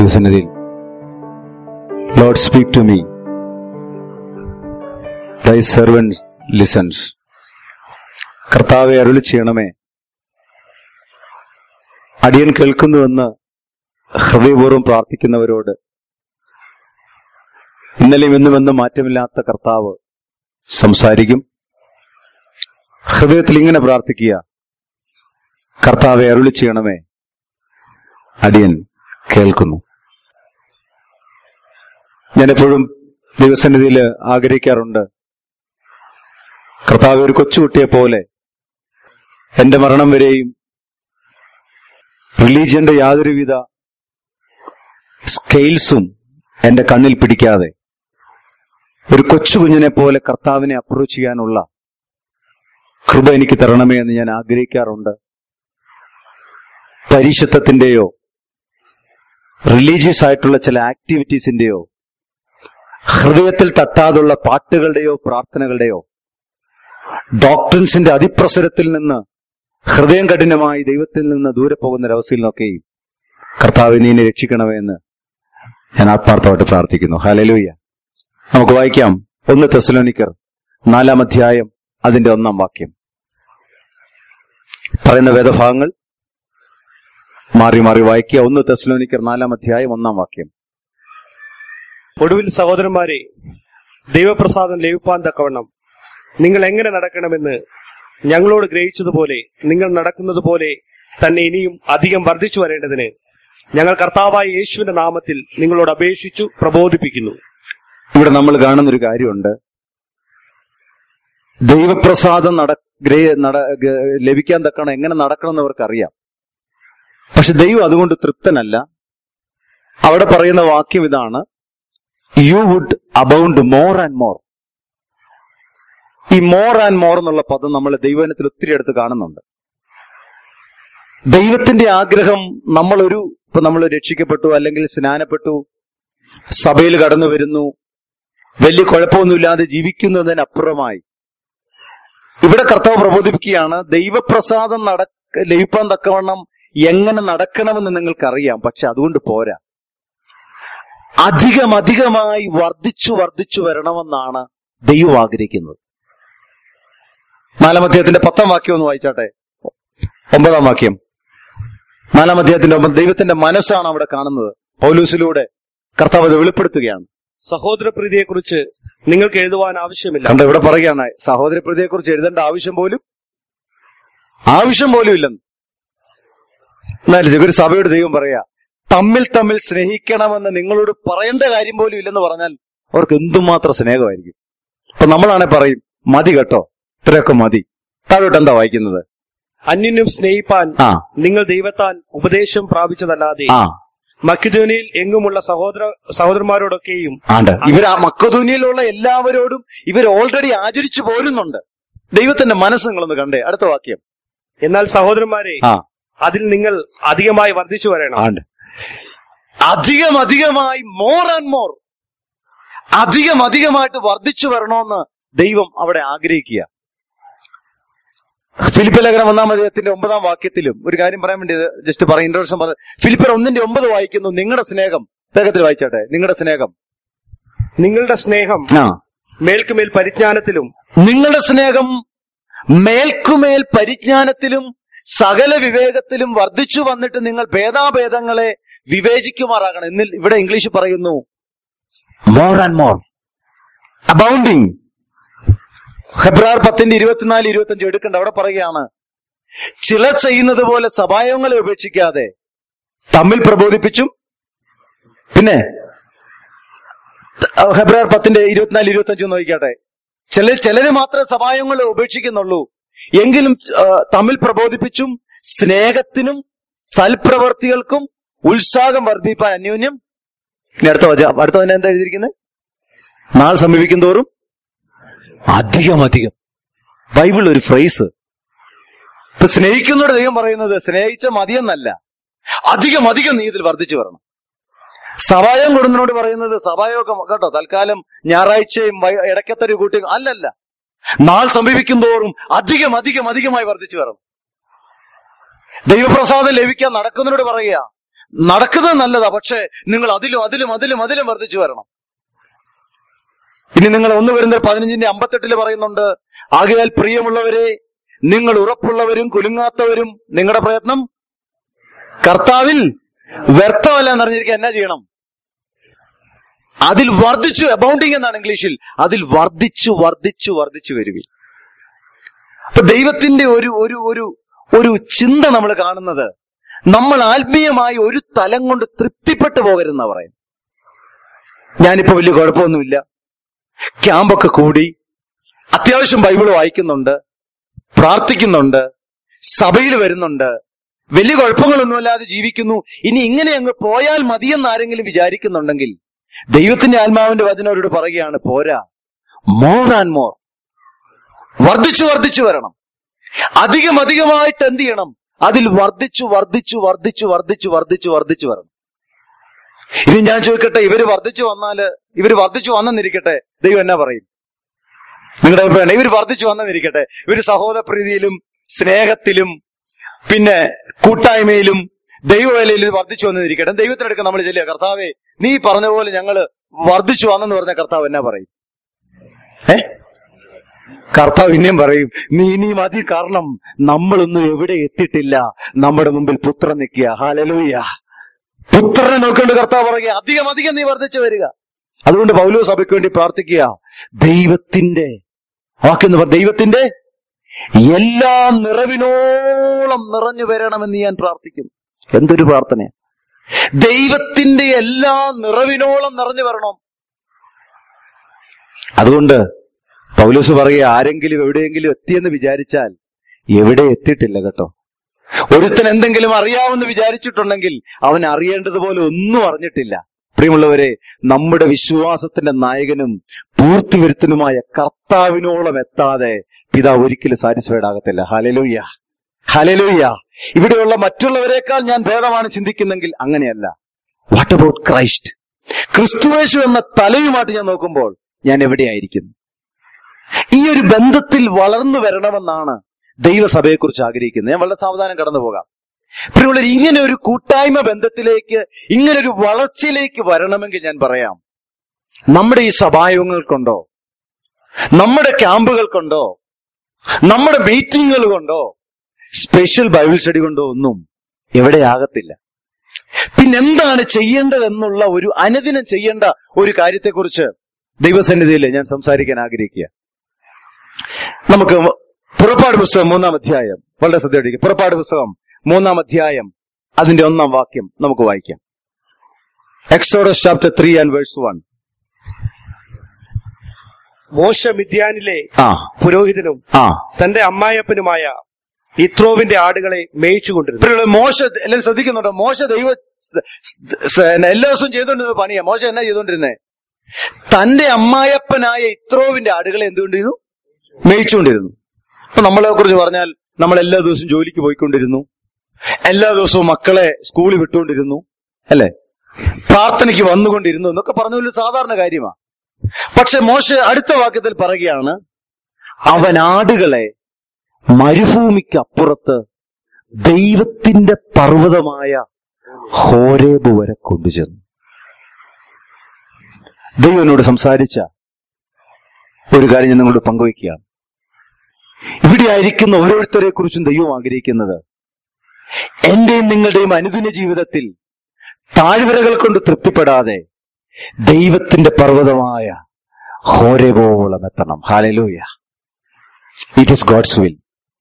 ദൈവസന്നിധിയിൽ Lord speak to me thy servants listens കർത്താവെ അരുളി ചെയ്യണമേ അടിയൻ കേൾക്കുന്നുവെന്ന് ഹൃദയപൂർവ്വം പ്രാർത്ഥിക്കുന്നവരോട് ഇന്നലെയും ഇന്നും എന്നും മാറ്റമില്ലാത്ത കർത്താവ് സംസാരിക്കും ഹൃദയത്തിൽ ഇങ്ങനെ പ്രാർത്ഥിക്കുക കർത്താവെ അരുളി ചെയ്യണമേ അടിയൻ കേൾക്കുന്നു ഞാൻ എപ്പോഴും ദൈവസന്നിധിയിൽ ആഗ്രഹിക്കാറുണ്ട് കർത്താവ് ഒരു കൊച്ചുകുട്ടിയെ പോലെ എന്റെ മരണം വരെയും റിലീജിയന്റെ യാതൊരുവിധ സ്കെയിൽസും എന്റെ കണ്ണിൽ പിടിക്കാതെ ഒരു കൊച്ചു കുഞ്ഞിനെ പോലെ കർത്താവിനെ അപ്രോച്ച് ചെയ്യാനുള്ള കൃപ എനിക്ക് തരണമേ എന്ന് ഞാൻ ആഗ്രഹിക്കാറുണ്ട് പരിശുദ്ധത്തിന്റെയോ റിലീജിയസ് ആയിട്ടുള്ള ചില ആക്ടിവിറ്റീസിന്റെയോ ഹൃദയത്തിൽ തട്ടാതുള്ള പാട്ടുകളുടെയോ പ്രാർത്ഥനകളുടെയോ ഡോക്ടറിൻസിന്റെ അതിപ്രസരത്തിൽ നിന്ന് ഹൃദയം കഠിനമായി ദൈവത്തിൽ നിന്ന് ദൂരെ പോകുന്ന ഒരവസ്ഥയിൽ നിന്നൊക്കെയും കർത്താവിനെ എന്നെ രക്ഷിക്കണമേ എന്ന് ഞാൻ ആത്മാർത്ഥമായിട്ട് പ്രാർത്ഥിക്കുന്നു ഹാലലൂയ്യ നമുക്ക് വായിക്കാം ഒന്ന് തെസലോനിക്കർ നാലാം അധ്യായം അതിന്റെ ഒന്നാം വാക്യം പറയുന്ന വേദഭാഗങ്ങൾ മാറി മാറി വായിക്കുക ഒന്ന് തെസലോനിക്കർ നാലാം അധ്യായം ഒന്നാം വാക്യം ഒടുവിൽ സഹോദരന്മാരെ ദൈവപ്രസാദം ലഭിപ്പാൻ തക്കവണ്ണം നിങ്ങൾ എങ്ങനെ നടക്കണമെന്ന് ഞങ്ങളോട് ഗ്രഹിച്ചതുപോലെ നിങ്ങൾ നടക്കുന്നത് പോലെ തന്നെ ഇനിയും അധികം വർദ്ധിച്ചു വരേണ്ടതിന് ഞങ്ങൾ കർത്താവായ യേശുവിന്റെ നാമത്തിൽ നിങ്ങളോട് അപേക്ഷിച്ചു പ്രബോധിപ്പിക്കുന്നു ഇവിടെ നമ്മൾ കാണുന്ന ഒരു കാര്യമുണ്ട് ദൈവപ്രസാദം നട ഗ്രേ- നട- ഗ- ലഭിക്കാൻ തക്കണം എങ്ങനെ നടക്കണമെന്ന് അവർക്കറിയാം പക്ഷെ ദൈവം അതുകൊണ്ട് തൃപ്തനല്ല അവിടെ പറയുന്ന വാക്യം ഇതാണ് you would abound more and more ഈ മോർ ആൻഡ് മോർ എന്നുള്ള പദം നമ്മൾ ദൈവനത്തിൽ ഒത്തിരി അടുത്ത് കാണുന്നുണ്ട് ദൈവത്തിന്റെ ആഗ്രഹം നമ്മളൊരു ഇപ്പൊ നമ്മൾ രക്ഷിക്കപ്പെട്ടു അല്ലെങ്കിൽ സ്നാനപ്പെട്ടു സഭയിൽ കടന്നു വരുന്നു വലിയ കുഴപ്പമൊന്നുമില്ലാതെ ജീവിക്കുന്നതിനപ്പുറമായി ഇവിടെ കർത്താവ് പ്രബോധിപ്പിക്കുകയാണ് ദൈവപ്രസാദം നട ലഭിപ്പാൻ തക്കവണ്ണം എങ്ങനെ നടക്കണമെന്ന് നിങ്ങൾക്കറിയാം പക്ഷെ അതുകൊണ്ട് പോരാ അധികം അധികമായി വർദ്ധിച്ചു വർദ്ധിച്ചു വരണമെന്നാണ് ദൈവം ആഗ്രഹിക്കുന്നത് നാലാം അധ്യായത്തിന്റെ പത്താം വാക്യം ഒന്ന് വായിച്ചാട്ടെ ഒമ്പതാം വാക്യം നാലാം അധ്യായത്തിന്റെ ഒമ്പത് ദൈവത്തിന്റെ മനസ്സാണ് അവിടെ കാണുന്നത് പൗലൂസിലൂടെ കർത്താവ് അത് വെളിപ്പെടുത്തുകയാണ് സഹോദരപ്രീതിയെക്കുറിച്ച് നിങ്ങൾക്ക് എഴുതുവാൻ ആവശ്യമില്ല കണ്ട ഇവിടെ പറയുകയാണ് സഹോദരപ്രതിയെ കുറിച്ച് എഴുതേണ്ട ആവശ്യം പോലും ആവശ്യം പോലും ഇല്ലെന്ന് എന്നാലും ഒരു സഭയുടെ ദൈവം പറയാ തമ്മിൽ തമ്മിൽ സ്നേഹിക്കണമെന്ന് നിങ്ങളോട് പറയേണ്ട കാര്യം പോലും ഇല്ലെന്ന് പറഞ്ഞാൽ അവർക്ക് എന്തുമാത്രം സ്നേഹമായിരിക്കും അപ്പൊ നമ്മളാണെ പറയും മതി കേട്ടോ ഇത്രയൊക്കെ മതി താഴോട്ട് എന്താ വായിക്കുന്നത് അന്യനും സ്നേഹിപ്പാൻ ആ നിങ്ങൾ ദൈവത്താൽ ഉപദേശം പ്രാപിച്ചതല്ലാതെ ആ മക്കിദോനിയിൽ എങ്ങുമുള്ള സഹോദര സഹോദരന്മാരോടൊക്കെയും ആണ്ട് ഇവർ ആ മക്കധൂനിയിലുള്ള എല്ലാവരോടും ഇവർ ഓൾറെഡി ആചരിച്ചു പോരുന്നുണ്ട് ദൈവത്തിന്റെ മനസ്സ് നിങ്ങളൊന്ന് കണ്ടേ അടുത്ത വാക്യം എന്നാൽ സഹോദരന്മാരെ ആ അതിൽ നിങ്ങൾ അധികമായി വർദ്ധിച്ചു വരണം ആണ്ട് അധികം അധികമായി മോർ ആൻഡ് മോർ അധികം അധികമായിട്ട് വർദ്ധിച്ചു വരണമെന്ന് ദൈവം അവിടെ ആഗ്രഹിക്കുക ഫിലിപ്പ് ലേഖനം ഒന്നാം അധ്യായത്തിന്റെ ഒമ്പതാം വാക്യത്തിലും ഒരു കാര്യം പറയാൻ വേണ്ടി ജസ്റ്റ് പറയും ഇൻട്രോഡക്ഷൻ പറഞ്ഞത് ഫിലിപ്പർ ഒന്നിന്റെ ഒമ്പത് വായിക്കുന്നു നിങ്ങളുടെ സ്നേഹം വേഗത്തിൽ വായിച്ചാട്ടെ നിങ്ങളുടെ സ്നേഹം നിങ്ങളുടെ സ്നേഹം ആ മേൽക്കുമേൽ പരിജ്ഞാനത്തിലും നിങ്ങളുടെ സ്നേഹം മേൽക്കുമേൽ പരിജ്ഞാനത്തിലും സകല വിവേകത്തിലും വർദ്ധിച്ചു വന്നിട്ട് നിങ്ങൾ ഭേദാഭേദങ്ങളെ വിവേചിക്കുമാറാകണം എന്നിൽ ഇവിടെ ഇംഗ്ലീഷ് പറയുന്നു more and more abounding Hebrews പത്തിന്റെ ഇരുപത്തിനാല് ഇരുപത്തിയഞ്ച് എടുക്കണ്ട അവിടെ പറയുകയാണ് ചിലർ ചെയ്യുന്നത് പോലെ സഭായങ്ങളെ ഉപേക്ഷിക്കാതെ തമ്മിൽ പ്രബോധിപ്പിച്ചും പിന്നെ ഹെബ്രാർ പത്തിന്റെ ഇരുപത്തിനാല് ഇരുപത്തി ഒന്ന് നോക്കിക്കാട്ടെ ചില ചിലര് മാത്രമേ സഭായങ്ങളെ ഉപേക്ഷിക്കുന്നുള്ളൂ എങ്കിലും ആ, തമ്മിൽ പ്രബോധിപ്പിച്ചും സ്നേഹത്തിനും സൽപ്രവർത്തികൾക്കും ഉത്സാഹം വർദ്ധിപ്പാൻ അന്യോന്യം ഇനി അടുത്ത വച അടുത്ത തന്നെ എന്താ എഴുതിയിരിക്കുന്നത് നാൾ സമീപിക്കും തോറും അധികം അധികം ബൈബിൾ ഒരു ഫ്രേസ് ഇപ്പൊ സ്നേഹിക്കുന്നോട് ദൈവം പറയുന്നത് സ്നേഹിച്ച മതിയെന്നല്ല അധികം അധികം നീ ഇതിൽ വർദ്ധിച്ചു വരണം സഭായം കൊടുന്നതിനോട് പറയുന്നത് സഭായോഗം കേട്ടോ തൽക്കാലം ഞായറാഴ്ചയും വൈ- ഇടയ്ക്കത്തൊരു കൂട്ടി അല്ലല്ല നാൾ സമീപിക്കും തോറും അധികം അധികം അധികമായി വർദ്ധിച്ചു വരണം ദൈവപ്രസാദം ലഭിക്കാൻ നടക്കുന്നതിനോട് പറയുക നടക്കുന്നത് നല്ലതാ പക്ഷേ നിങ്ങൾ അതിലും അതിലും അതിലും അതിലും വർദ്ധിച്ചു വരണം ഇനി നിങ്ങൾ ഒന്ന് വരുന്ന പതിനഞ്ചിന്റെ അമ്പത്തെട്ടില് പറയുന്നുണ്ട് ആകയാൽ പ്രിയമുള്ളവരെ നിങ്ങൾ ഉറപ്പുള്ളവരും കുലുങ്ങാത്തവരും നിങ്ങളുടെ പ്രയത്നം കർത്താവിൽ വ്യർത്ഥമല്ല എന്നറിഞ്ഞിരിക്കാൻ എന്നാ ചെയ്യണം അതിൽ വർദ്ധിച്ചു അബൗണ്ടിങ് എന്നാണ് ഇംഗ്ലീഷിൽ അതിൽ വർദ്ധിച്ചു വർദ്ധിച്ചു വർദ്ധിച്ചു വരിക അപ്പൊ ദൈവത്തിന്റെ ഒരു ഒരു ഒരു ഒരു ചിന്ത നമ്മൾ കാണുന്നത് നമ്മൾ ആത്മീയമായി ഒരു തലം കൊണ്ട് തൃപ്തിപ്പെട്ടു പോകരുതെന്നാ പറയും ഞാനിപ്പോ വലിയ കുഴപ്പമൊന്നുമില്ല ക്യാമ്പൊക്കെ കൂടി അത്യാവശ്യം ബൈബിൾ വായിക്കുന്നുണ്ട് പ്രാർത്ഥിക്കുന്നുണ്ട് സഭയിൽ വരുന്നുണ്ട് വലിയ കുഴപ്പങ്ങളൊന്നുമല്ലാതെ ജീവിക്കുന്നു ഇനി ഇങ്ങനെ അങ്ങ് പോയാൽ മതിയെന്ന് ആരെങ്കിലും വിചാരിക്കുന്നുണ്ടെങ്കിൽ ദൈവത്തിന്റെ ആത്മാവിന്റെ വചനം അവരോട് പറയുകയാണ് പോരാ മോർ ആൻഡ് മോർ വർദ്ധിച്ചു വർദ്ധിച്ചു വരണം അധികം അധികമായിട്ട് എന്ത് ചെയ്യണം അതിൽ വർദ്ധിച്ചു വർദ്ധിച്ചു വർദ്ധിച്ചു വർദ്ധിച്ചു വർദ്ധിച്ചു വർദ്ധിച്ചു വരണം ഇനി ഞാൻ ചോദിക്കട്ടെ ഇവര് വർദ്ധിച്ചു വന്നാല് ഇവര് വർദ്ധിച്ചു വന്നെന്നിരിക്കട്ടെ ദൈവം എന്നാ പറയും നിങ്ങളുടെ അഭിപ്രായം ഇവര് വർദ്ധിച്ചു വന്നെന്നിരിക്കട്ടെ ഇവര് സഹോദരപ്രീതിയിലും സ്നേഹത്തിലും പിന്നെ കൂട്ടായ്മയിലും ദൈവവേലയിലും വർദ്ധിച്ചു വന്നെന്നിരിക്കട്ടെ ദൈവത്തിനടുക്ക് നമ്മൾ ചെല്ലുക കർത്താവേ നീ പറഞ്ഞ പോലെ ഞങ്ങള് വർദ്ധിച്ചു വന്നെന്ന് പറഞ്ഞ കർത്താവ് എന്നാ പറയും ഏ കർത്താവ് ഇനിയും പറയും നീ ഇനിയും മതി കാരണം നമ്മളൊന്നും എവിടെ എത്തിയിട്ടില്ല നമ്മുടെ മുമ്പിൽ പുത്രൻ നിൽക്കുക ഹാലലൂയ പുത്രനെ നോക്കിക്കൊണ്ട് കർത്താവ് പറയുക അധികം അധികം നീ വർദ്ധിച്ചു വരിക അതുകൊണ്ട് പൗലോ സഭയ്ക്ക് വേണ്ടി പ്രാർത്ഥിക്കുക ദൈവത്തിന്റെ വാക്കെന്ന് പറ ദൈവത്തിന്റെ എല്ലാ നിറവിനോളം നിറഞ്ഞു വരണമെന്ന് ഞാൻ പ്രാർത്ഥിക്കുന്നു എന്തൊരു പ്രാർത്ഥന ദൈവത്തിന്റെ എല്ലാ നിറവിനോളം നിറഞ്ഞു വരണം അതുകൊണ്ട് പൗലോസ് പറയുക ആരെങ്കിലും എവിടെയെങ്കിലും എത്തിയെന്ന് വിചാരിച്ചാൽ എവിടെ എത്തിയിട്ടില്ല കേട്ടോ ഒരുത്തൻ എന്തെങ്കിലും അറിയാമെന്ന് വിചാരിച്ചിട്ടുണ്ടെങ്കിൽ അവൻ അറിയേണ്ടതുപോലെ ഒന്നും അറിഞ്ഞിട്ടില്ല പ്രിയമുള്ളവരെ നമ്മുടെ വിശ്വാസത്തിന്റെ നായകനും പൂർത്തിവരുത്തനുമായ കർത്താവിനോളം എത്താതെ പിതാവ് ഒരിക്കലും സാറ്റിസ്ഫൈഡ് ആകത്തില്ല ഹലലൂയ ഹലലൂയ ഇവിടെയുള്ള മറ്റുള്ളവരെക്കാൾ ഞാൻ ഭേദമാണ് ചിന്തിക്കുന്നെങ്കിൽ അങ്ങനെയല്ല വാട്ട് അബൌട്ട് ക്രൈസ്റ്റ് ക്രിസ്തുവേശു എന്ന തലയുമായിട്ട് ഞാൻ നോക്കുമ്പോൾ ഞാൻ എവിടെയായിരിക്കുന്നു ഈ ഒരു ബന്ധത്തിൽ വളർന്നു വരണമെന്നാണ് ദൈവസഭയെക്കുറിച്ച് ആഗ്രഹിക്കുന്നത് ഞാൻ വളരെ സാവധാനം കടന്നു പോകാം പ്രിയമുള്ളവർ ഇങ്ങനെ ഒരു കൂട്ടായ്മ ബന്ധത്തിലേക്ക് ഇങ്ങനെ ഒരു വളർച്ചയിലേക്ക് വരണമെങ്കിൽ ഞാൻ പറയാം നമ്മുടെ ഈ സഭായോഗങ്ങൾ കൊണ്ടോ നമ്മുടെ ക്യാമ്പുകൾ കൊണ്ടോ നമ്മുടെ മീറ്റിങ്ങുകൾ കൊണ്ടോ സ്പെഷ്യൽ ബൈബിൾ സ്റ്റഡി കൊണ്ടോ ഒന്നും എവിടെയാകത്തില്ല പിന്നെന്താണ് ചെയ്യേണ്ടതെന്നുള്ള ഒരു അനുദിനം ചെയ്യേണ്ട ഒരു കാര്യത്തെക്കുറിച്ച് ദൈവസന്നിധിയിൽ ഞാൻ സംസാരിക്കാൻ ആഗ്രഹിക്കുക നമുക്ക് പുറപ്പാട് പുസ്തകം മൂന്നാം അധ്യായം വളരെ ശ്രദ്ധയോടെ പുറപ്പാട് പുസ്തകം മൂന്നാം അധ്യായം അതിന്റെ ഒന്നാം വാക്യം നമുക്ക് വായിക്കാം Exodus chapter three and verse one മോശ മിദ്യാനിലെ ആ പുരോഹിതനും ആ തന്റെ അമ്മായപ്പനുമായ ഇത്രോവിന്റെ ആടുകളെ മേയിച്ചുകൊണ്ടിരുന്നു ഇപ്പോഴുള്ള മോശ എല്ലാവരും ശ്രദ്ധിക്കുന്നുണ്ടോ മോശ ദൈവ സ- സ- എല്ലാ ദിവസവും ചെയ്തുകൊണ്ടിരുന്നത് പണിയാ മോശ എന്നാ ചെയ്തുകൊണ്ടിരുന്നേ തന്റെ അമ്മായപ്പനായ ഇത്രോവിന്റെ ആടുകളെ എന്തുകൊണ്ടിരുന്നു മേയിച്ചുകൊണ്ടിരുന്നു അപ്പൊ നമ്മളെ കുറിച്ച് പറഞ്ഞാൽ നമ്മൾ എല്ലാ ദിവസവും ജോലിക്ക് പോയിക്കൊണ്ടിരുന്നു എല്ലാ ദിവസവും മക്കളെ സ്കൂളിൽ വിട്ടുകൊണ്ടിരുന്നു അല്ലെ പ്രാർത്ഥനയ്ക്ക് വന്നുകൊണ്ടിരുന്നു എന്നൊക്കെ പറഞ്ഞ ഒരു സാധാരണ കാര്യമാണ് പക്ഷെ മോശ അടുത്ത വാക്യത്തിൽ പറയുകയാണ് അവൻ ആടുകളെ മരുഭൂമിക്ക് അപ്പുറത്ത് ദൈവത്തിന്റെ പർവ്വതമായ ഹോരേബ് വരെ കൊണ്ടുചെന്നു ദൈവം എന്നോട് സംസാരിച്ച ഒരു കാര്യം ഞാൻ നിങ്ങളോട് പങ്കുവയ്ക്കുകയാണ് ഇവിടെ ആയിരിക്കുന്ന ഓരോരുത്തരെ കുറിച്ചും ദൈവം ആഗ്രഹിക്കുന്നത് എന്റെയും നിങ്ങളുടെയും അനുദിന ജീവിതത്തിൽ താഴ്വരകൾ കൊണ്ട് തൃപ്തിപ്പെടാതെ ദൈവത്തിന്റെ പർവ്വതമായ ഹോരേബോളം എത്തണം hallelujah it is God's will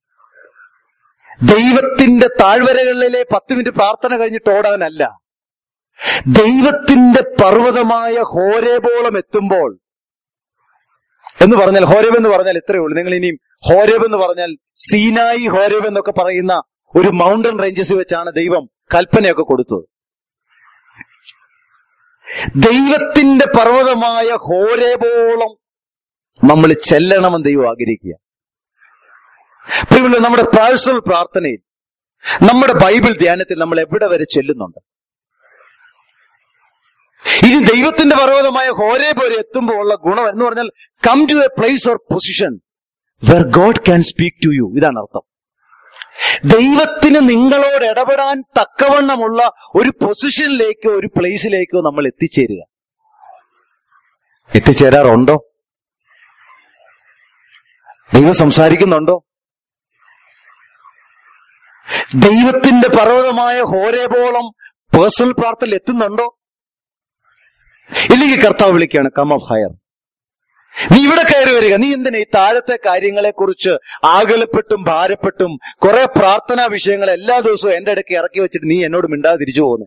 ദൈവത്തിന്റെ താഴ്വരകളിലെ പത്ത് മിനിറ്റ് പ്രാർത്ഥന കഴിഞ്ഞിട്ട് ഓടാനല്ല ദൈവത്തിന്റെ പർവ്വതമായ ഹോരേബോളം എത്തുമ്പോൾ എന്ന് പറഞ്ഞാൽ ഹോരേബ് എന്ന് പറഞ്ഞാൽ ഇത്രയേ ഉള്ളൂ നിങ്ങൾ ഇനിയും ഹോരേബ് എന്ന് പറഞ്ഞാൽ സീനായി ഹോരേബ് എന്നൊക്കെ പറയുന്ന ഒരു മൗണ്ടൻ റേഞ്ചസ് വെച്ചാണ് ദൈവം കൽപ്പനയൊക്കെ കൊടുത്തത് ദൈവത്തിന്റെ പർവ്വതമായ ഹോരേബോളം നമ്മൾ ചെല്ലണമെന്ന് ദൈവം ആഗ്രഹിക്കുക പ്രിയമുള്ള നമ്മുടെ പേഴ്സണൽ പ്രാർത്ഥനയിൽ നമ്മുടെ ബൈബിൾ ധ്യാനത്തിൽ നമ്മൾ എവിടെ വരെ ചെല്ലുന്നുണ്ട് ഇനി ദൈവത്തിന്റെ പർവ്വതമായ ഹോരേ പോലെ എത്തുമ്പോൾ ഉള്ള ഗുണം എന്ന് പറഞ്ഞാൽ come to a place or position where God can speak to you ഇതാണ് അർത്ഥം ദൈവത്തിന് നിങ്ങളോട് ഇടപെടാൻ തക്കവണ്ണമുള്ള ഒരു പൊസിഷനിലേക്കോ ഒരു പ്ലേസിലേക്കോ നമ്മൾ എത്തിച്ചേരുക എത്തിച്ചേരാറുണ്ടോ ദൈവം സംസാരിക്കുന്നുണ്ടോ ദൈവത്തിന്റെ പർവ്വതമായ ഹോരേബോളം പേഴ്സണൽ പ്രാർത്ഥനയിൽ എത്തുന്നുണ്ടോ ഇല്ലെങ്കിൽ കർത്താവ് വിളിക്കുകയാണ് കം ഓഫ് ഹയർ നീ ഇവിടെ കയറി വരിക നീ എന്തിനാ ഈ താഴത്തെ കാര്യങ്ങളെ കുറിച്ച് ആകലപ്പെട്ടും ഭാരപ്പെട്ടും കുറെ പ്രാർത്ഥനാ വിഷയങ്ങൾ എല്ലാ ദിവസവും എന്റെ ഇടയ്ക്ക് ഇറക്കി വെച്ചിട്ട് നീ എന്നോട് മിണ്ടാതെ തിരിച്ചു പോകുന്നു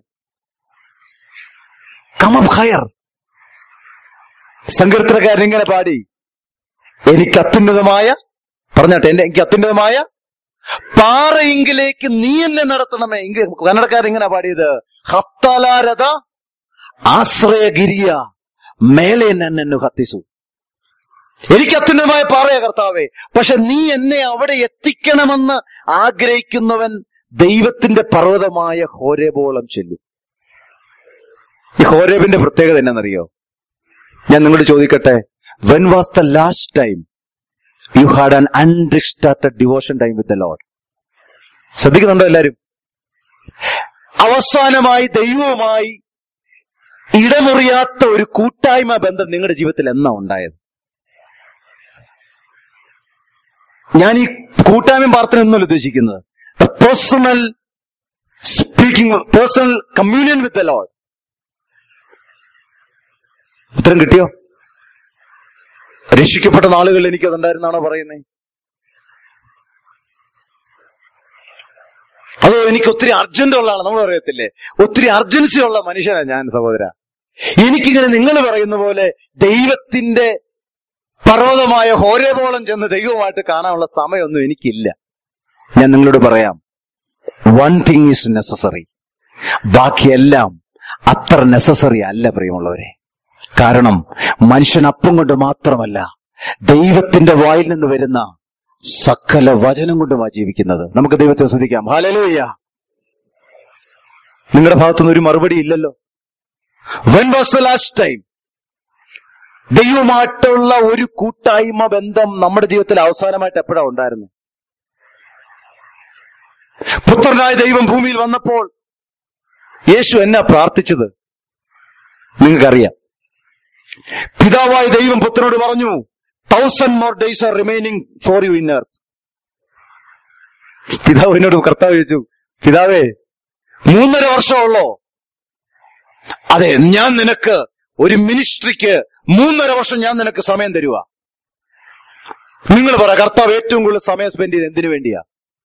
കം ഓഫ് ഹയർ സങ്കീർത്തനക്കാരൻ ഇങ്ങനെ പാടി എനിക്ക് അത്യുന്നതമായ പറഞ്ഞാട്ടെ എന്റെ എനിക്ക് അത്യുന്നതമായ പാറയെങ്കിലേക്ക് നീ എന്നെ നടത്തണമേ എങ്കിൽ കന്നഡക്കാരൻ ഇങ്ങനെ പാടിയത് ഹത്തലാരത ആശ്രയഗിരിയ മേലെ നന്നു ഹത്തിസു എനിക്ക് അത്യുന്നതമായ പാറയ കർത്താവേ പക്ഷെ നീ എന്നെ അവിടെ എത്തിക്കണമെന്ന് ആഗ്രഹിക്കുന്നവൻ ദൈവത്തിന്റെ പർവ്വതമായ ഹോരേബോളം ചെല്ലും ഈ ഹോരേബിന്റെ പ്രത്യേകത എന്നാണെന്നറിയോ ഞാൻ നിങ്ങളോട് ചോദിക്കട്ടെ when was the last time you had an undistracted devotion time with the Lord ശ്രദ്ധിക്കുന്നുണ്ടോ എല്ലാരും അവസാനമായി ദൈവവുമായി ഇടമുറിയാത്ത ഒരു കൂട്ടായ്മ ബന്ധം നിങ്ങളുടെ ജീവിതത്തിൽ എന്നാ ഉണ്ടായത് ഞാൻ ഈ കൂട്ടായ്മ പ്രാർത്ഥന എന്നല്ല ഉദ്ദേശിക്കുന്നത് personal speaking personal communion with the Lord ഉത്തരം കിട്ടിയോ രക്ഷിക്കപ്പെട്ട നാളുകളിൽ എനിക്കതുണ്ടായിരുന്നാണോ പറയുന്നത് അതോ എനിക്ക് ഒത്തിരി അർജന്റ് ഉള്ള ആളാണ് നമ്മൾ പറയത്തില്ലേ ഒത്തിരി അർജൻസി ഉള്ള മനുഷ്യനാണ് ഞാൻ സഹോദര എനിക്കിങ്ങനെ നിങ്ങൾ പറയുന്ന പോലെ ദൈവത്തിന്റെ പർവ്വതമായ ഹോരേബോളം ചെന്ന് ദൈവമായിട്ട് കാണാനുള്ള സമയമൊന്നും എനിക്കില്ല ഞാൻ നിങ്ങളോട് പറയാം വൺ തിങ് ഈസ് നെസസറി ബാക്കിയെല്ലാം അത്ര നെസസറി അല്ല പ്രിയമുള്ളവരെ കാരണം മനുഷ്യൻ അപ്പം കൊണ്ട് മാത്രമല്ല ദൈവത്തിന്റെ വായിൽ നിന്ന് വരുന്ന സകല വചനം കൊണ്ടുമാ ജീവിക്കുന്നത് നമുക്ക് ദൈവത്തെ ശ്രദ്ധിക്കാം ഹാലലോയ്യ നിങ്ങളുടെ ഭാഗത്തുനിന്ന് ഒരു മറുപടി ഇല്ലല്ലോ when was the last time ദൈവമായിട്ടുള്ള ഒരു കൂട്ടായ്മ ബന്ധം നമ്മുടെ ജീവിതത്തിൽ അവസാനമായിട്ട് എപ്പോഴാ ഉണ്ടായിരുന്നു പുത്രനായ ദൈവം ഭൂമിയിൽ വന്നപ്പോൾ യേശു എന്നാ പ്രാർത്ഥിച്ചത് നിങ്ങൾക്കറിയാം പിതാവായ ദൈവം പുത്രനോട് പറഞ്ഞു thousand more days are remaining for you in earth പിതാവ് എന്നോട് കർത്താവ് ചോദിച്ചു പിതാവേ മൂന്നര വർഷമുള്ളോ അതെ ഞാൻ നിനക്ക് ഒരു മിനിസ്ട്രിക്ക് മൂന്നര വർഷം ഞാൻ നിനക്ക് സമയം തരുക നിങ്ങൾ പറ കർത്താവ് ഏറ്റവും കൂടുതൽ സമയം സ്പെൻഡ് ചെയ്ത് എന്തിനു വേണ്ടിയാ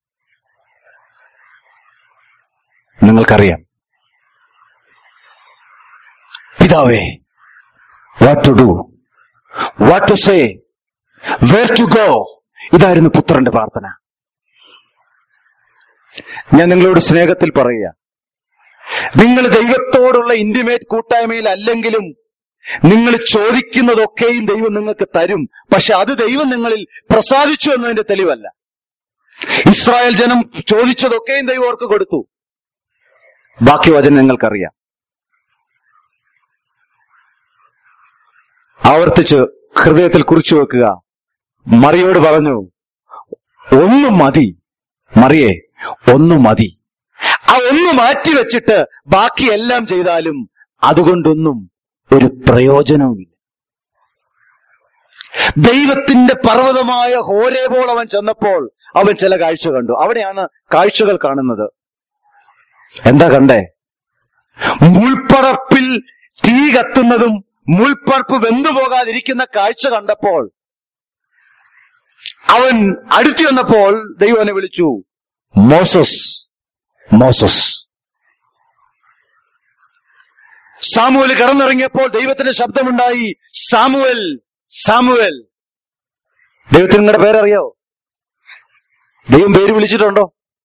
നിങ്ങൾക്കറിയാം പിതാവേ what to do what to say where to go ഇതായിരുന്നു പുത്രന്റെ പ്രാർത്ഥന ഞാൻ നിങ്ങളോട് സ്നേഹത്തിൽ പറയുക നിങ്ങൾ ദൈവത്തോടുള്ള ഇന്റിമേറ്റ് കൂട്ടായ്മയിൽ അല്ലെങ്കിലും നിങ്ങൾ ചോദിക്കുന്നതൊക്കെയും ദൈവം നിങ്ങൾക്ക് തരും പക്ഷെ അത് ദൈവം നിങ്ങളിൽ പ്രസാദിച്ചു എന്നതിന്റെ തെളിവല്ല ഇസ്രായേൽ ജനം ചോദിച്ചതൊക്കെയും ദൈവം അവർക്ക് കൊടുത്തു ബാക്കി വചനം നിങ്ങൾക്കറിയാം ആവർത്തിച്ച് ഹൃദയത്തിൽ കുറിച്ചു വെക്കുക മറിയോട് പറഞ്ഞു ഒന്ന് മതി മറിയേ ഒന്ന് മതി ആ ഒന്ന് മാറ്റി വെച്ചിട്ട് ബാക്കി എല്ലാം ചെയ്താലും അതുകൊണ്ടൊന്നും ഒരു പ്രയോജനവുമില്ല ദൈവത്തിന്റെ പർവ്വതമായ ഹോരേപോൾ അവൻ ചെന്നപ്പോൾ അവൻ ചില കാഴ്ച കണ്ടു അവിടെയാണ് കാഴ്ചകൾ കാണുന്നത് എന്താ കണ്ടേ മുൾപ്പടർപ്പിൽ തീ കത്തുന്നതും മുൾപ്പടർപ്പ് വെന്തുപോകാതിരിക്കുന്ന കാഴ്ച കണ്ടപ്പോൾ അവൻ അടുത്തു വന്നപ്പോൾ ദൈവം അവനെ വിളിച്ചു മോസസ് മോസസ് സാമുവൽ കടന്നിറങ്ങിയപ്പോൾ ദൈവത്തിന്റെ ശബ്ദമുണ്ടായി സാമുവൽ സാമുവൽ ദൈവത്തിന് നിങ്ങളുടെ പേരറിയോ ദൈവം പേര് വിളിച്ചിട്ടുണ്ടോ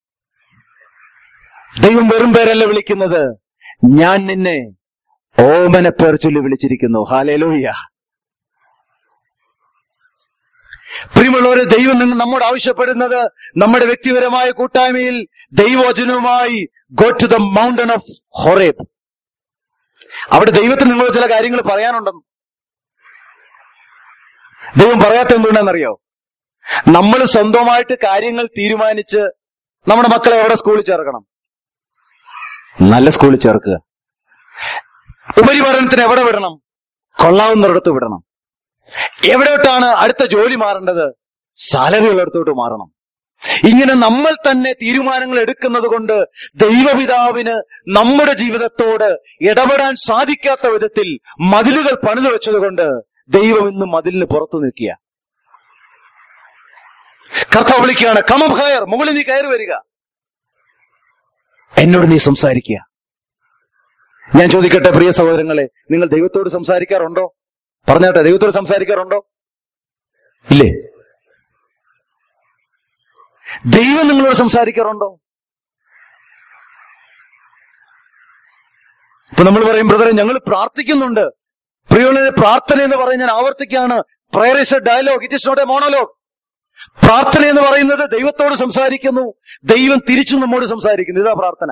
ദൈവം വെറും പേരല്ല വിളിക്കുന്നത് ഞാൻ നിന്നെ ഓമന പേർ ചൊല്ലി വിളിച്ചിരിക്കുന്നു ഹാലേലൂയ പ്രിയമുള്ളവരെ ദൈവം നിങ്ങൾ നമ്മോട് ആവശ്യപ്പെടുന്നത് നമ്മുടെ വ്യക്തിപരമായ കൂട്ടായ്മയിൽ ദൈവവചനവുമായി go to the mountain of Horeb അവിടെ ദൈവത്തിന് നിങ്ങൾ ചില കാര്യങ്ങൾ പറയാനുണ്ടെന്ന് ദൈവം പറയാത്ത എന്തുകൊണ്ടാണെന്നറിയോ നമ്മൾ സ്വന്തമായിട്ട് കാര്യങ്ങൾ തീരുമാനിച്ച് നമ്മുടെ മക്കളെ എവിടെ സ്കൂളിൽ ചേർക്കണം നല്ല സ്കൂളിൽ ചേർക്കുക ഉപരിപഠനത്തിന് എവിടെ വിടണം കൊള്ളാവുന്നിടത്ത് വിടണം എവിടോട്ടാണ് അടുത്ത ജോലി മാറേണ്ടത് സാലറി ഉള്ളിടത്തോട്ട് മാറണം ഇങ്ങനെ നമ്മൾ തന്നെ തീരുമാനങ്ങൾ എടുക്കുന്നത് കൊണ്ട് ദൈവപിതാവിന് നമ്മുടെ ജീവിതത്തോട് ഇടപെടാൻ സാധിക്കാത്ത വിധത്തിൽ മതിലുകൾ പണിതു വെച്ചതുകൊണ്ട് ദൈവം ഇന്ന് മതിലിന് പുറത്തു നിൽക്കുക കർത്താവ് വിളിക്കുകയാണ് കമം ഹയർ മുകളിൽ നീ കയറി വരിക എന്നോട് നീ സംസാരിക്കുക ഞാൻ ചോദിക്കട്ടെ പ്രിയ സഹോദരങ്ങളെ നിങ്ങൾ ദൈവത്തോട് സംസാരിക്കാറുണ്ടോ പറഞ്ഞോട്ടെ ദൈവത്തോട് സംസാരിക്കാറുണ്ടോ ഇല്ലേ ദൈവം നിങ്ങളോട് സംസാരിക്കാറുണ്ടോ ഇപ്പൊ നമ്മൾ പറയും ബ്രദറെ ഞങ്ങൾ പ്രാർത്ഥിക്കുന്നുണ്ട് പ്രിയോളിനെ പ്രാർത്ഥന എന്ന് പറയും ഞാൻ ആവർത്തിക്കാണ് prayer is a dialogue it is not a monologue പ്രാർത്ഥന എന്ന് പറയുന്നത് ദൈവത്തോട് സംസാരിക്കുന്നു ദൈവം തിരിച്ചു നമ്മോട് സംസാരിക്കുന്നു ഇതാ പ്രാർത്ഥന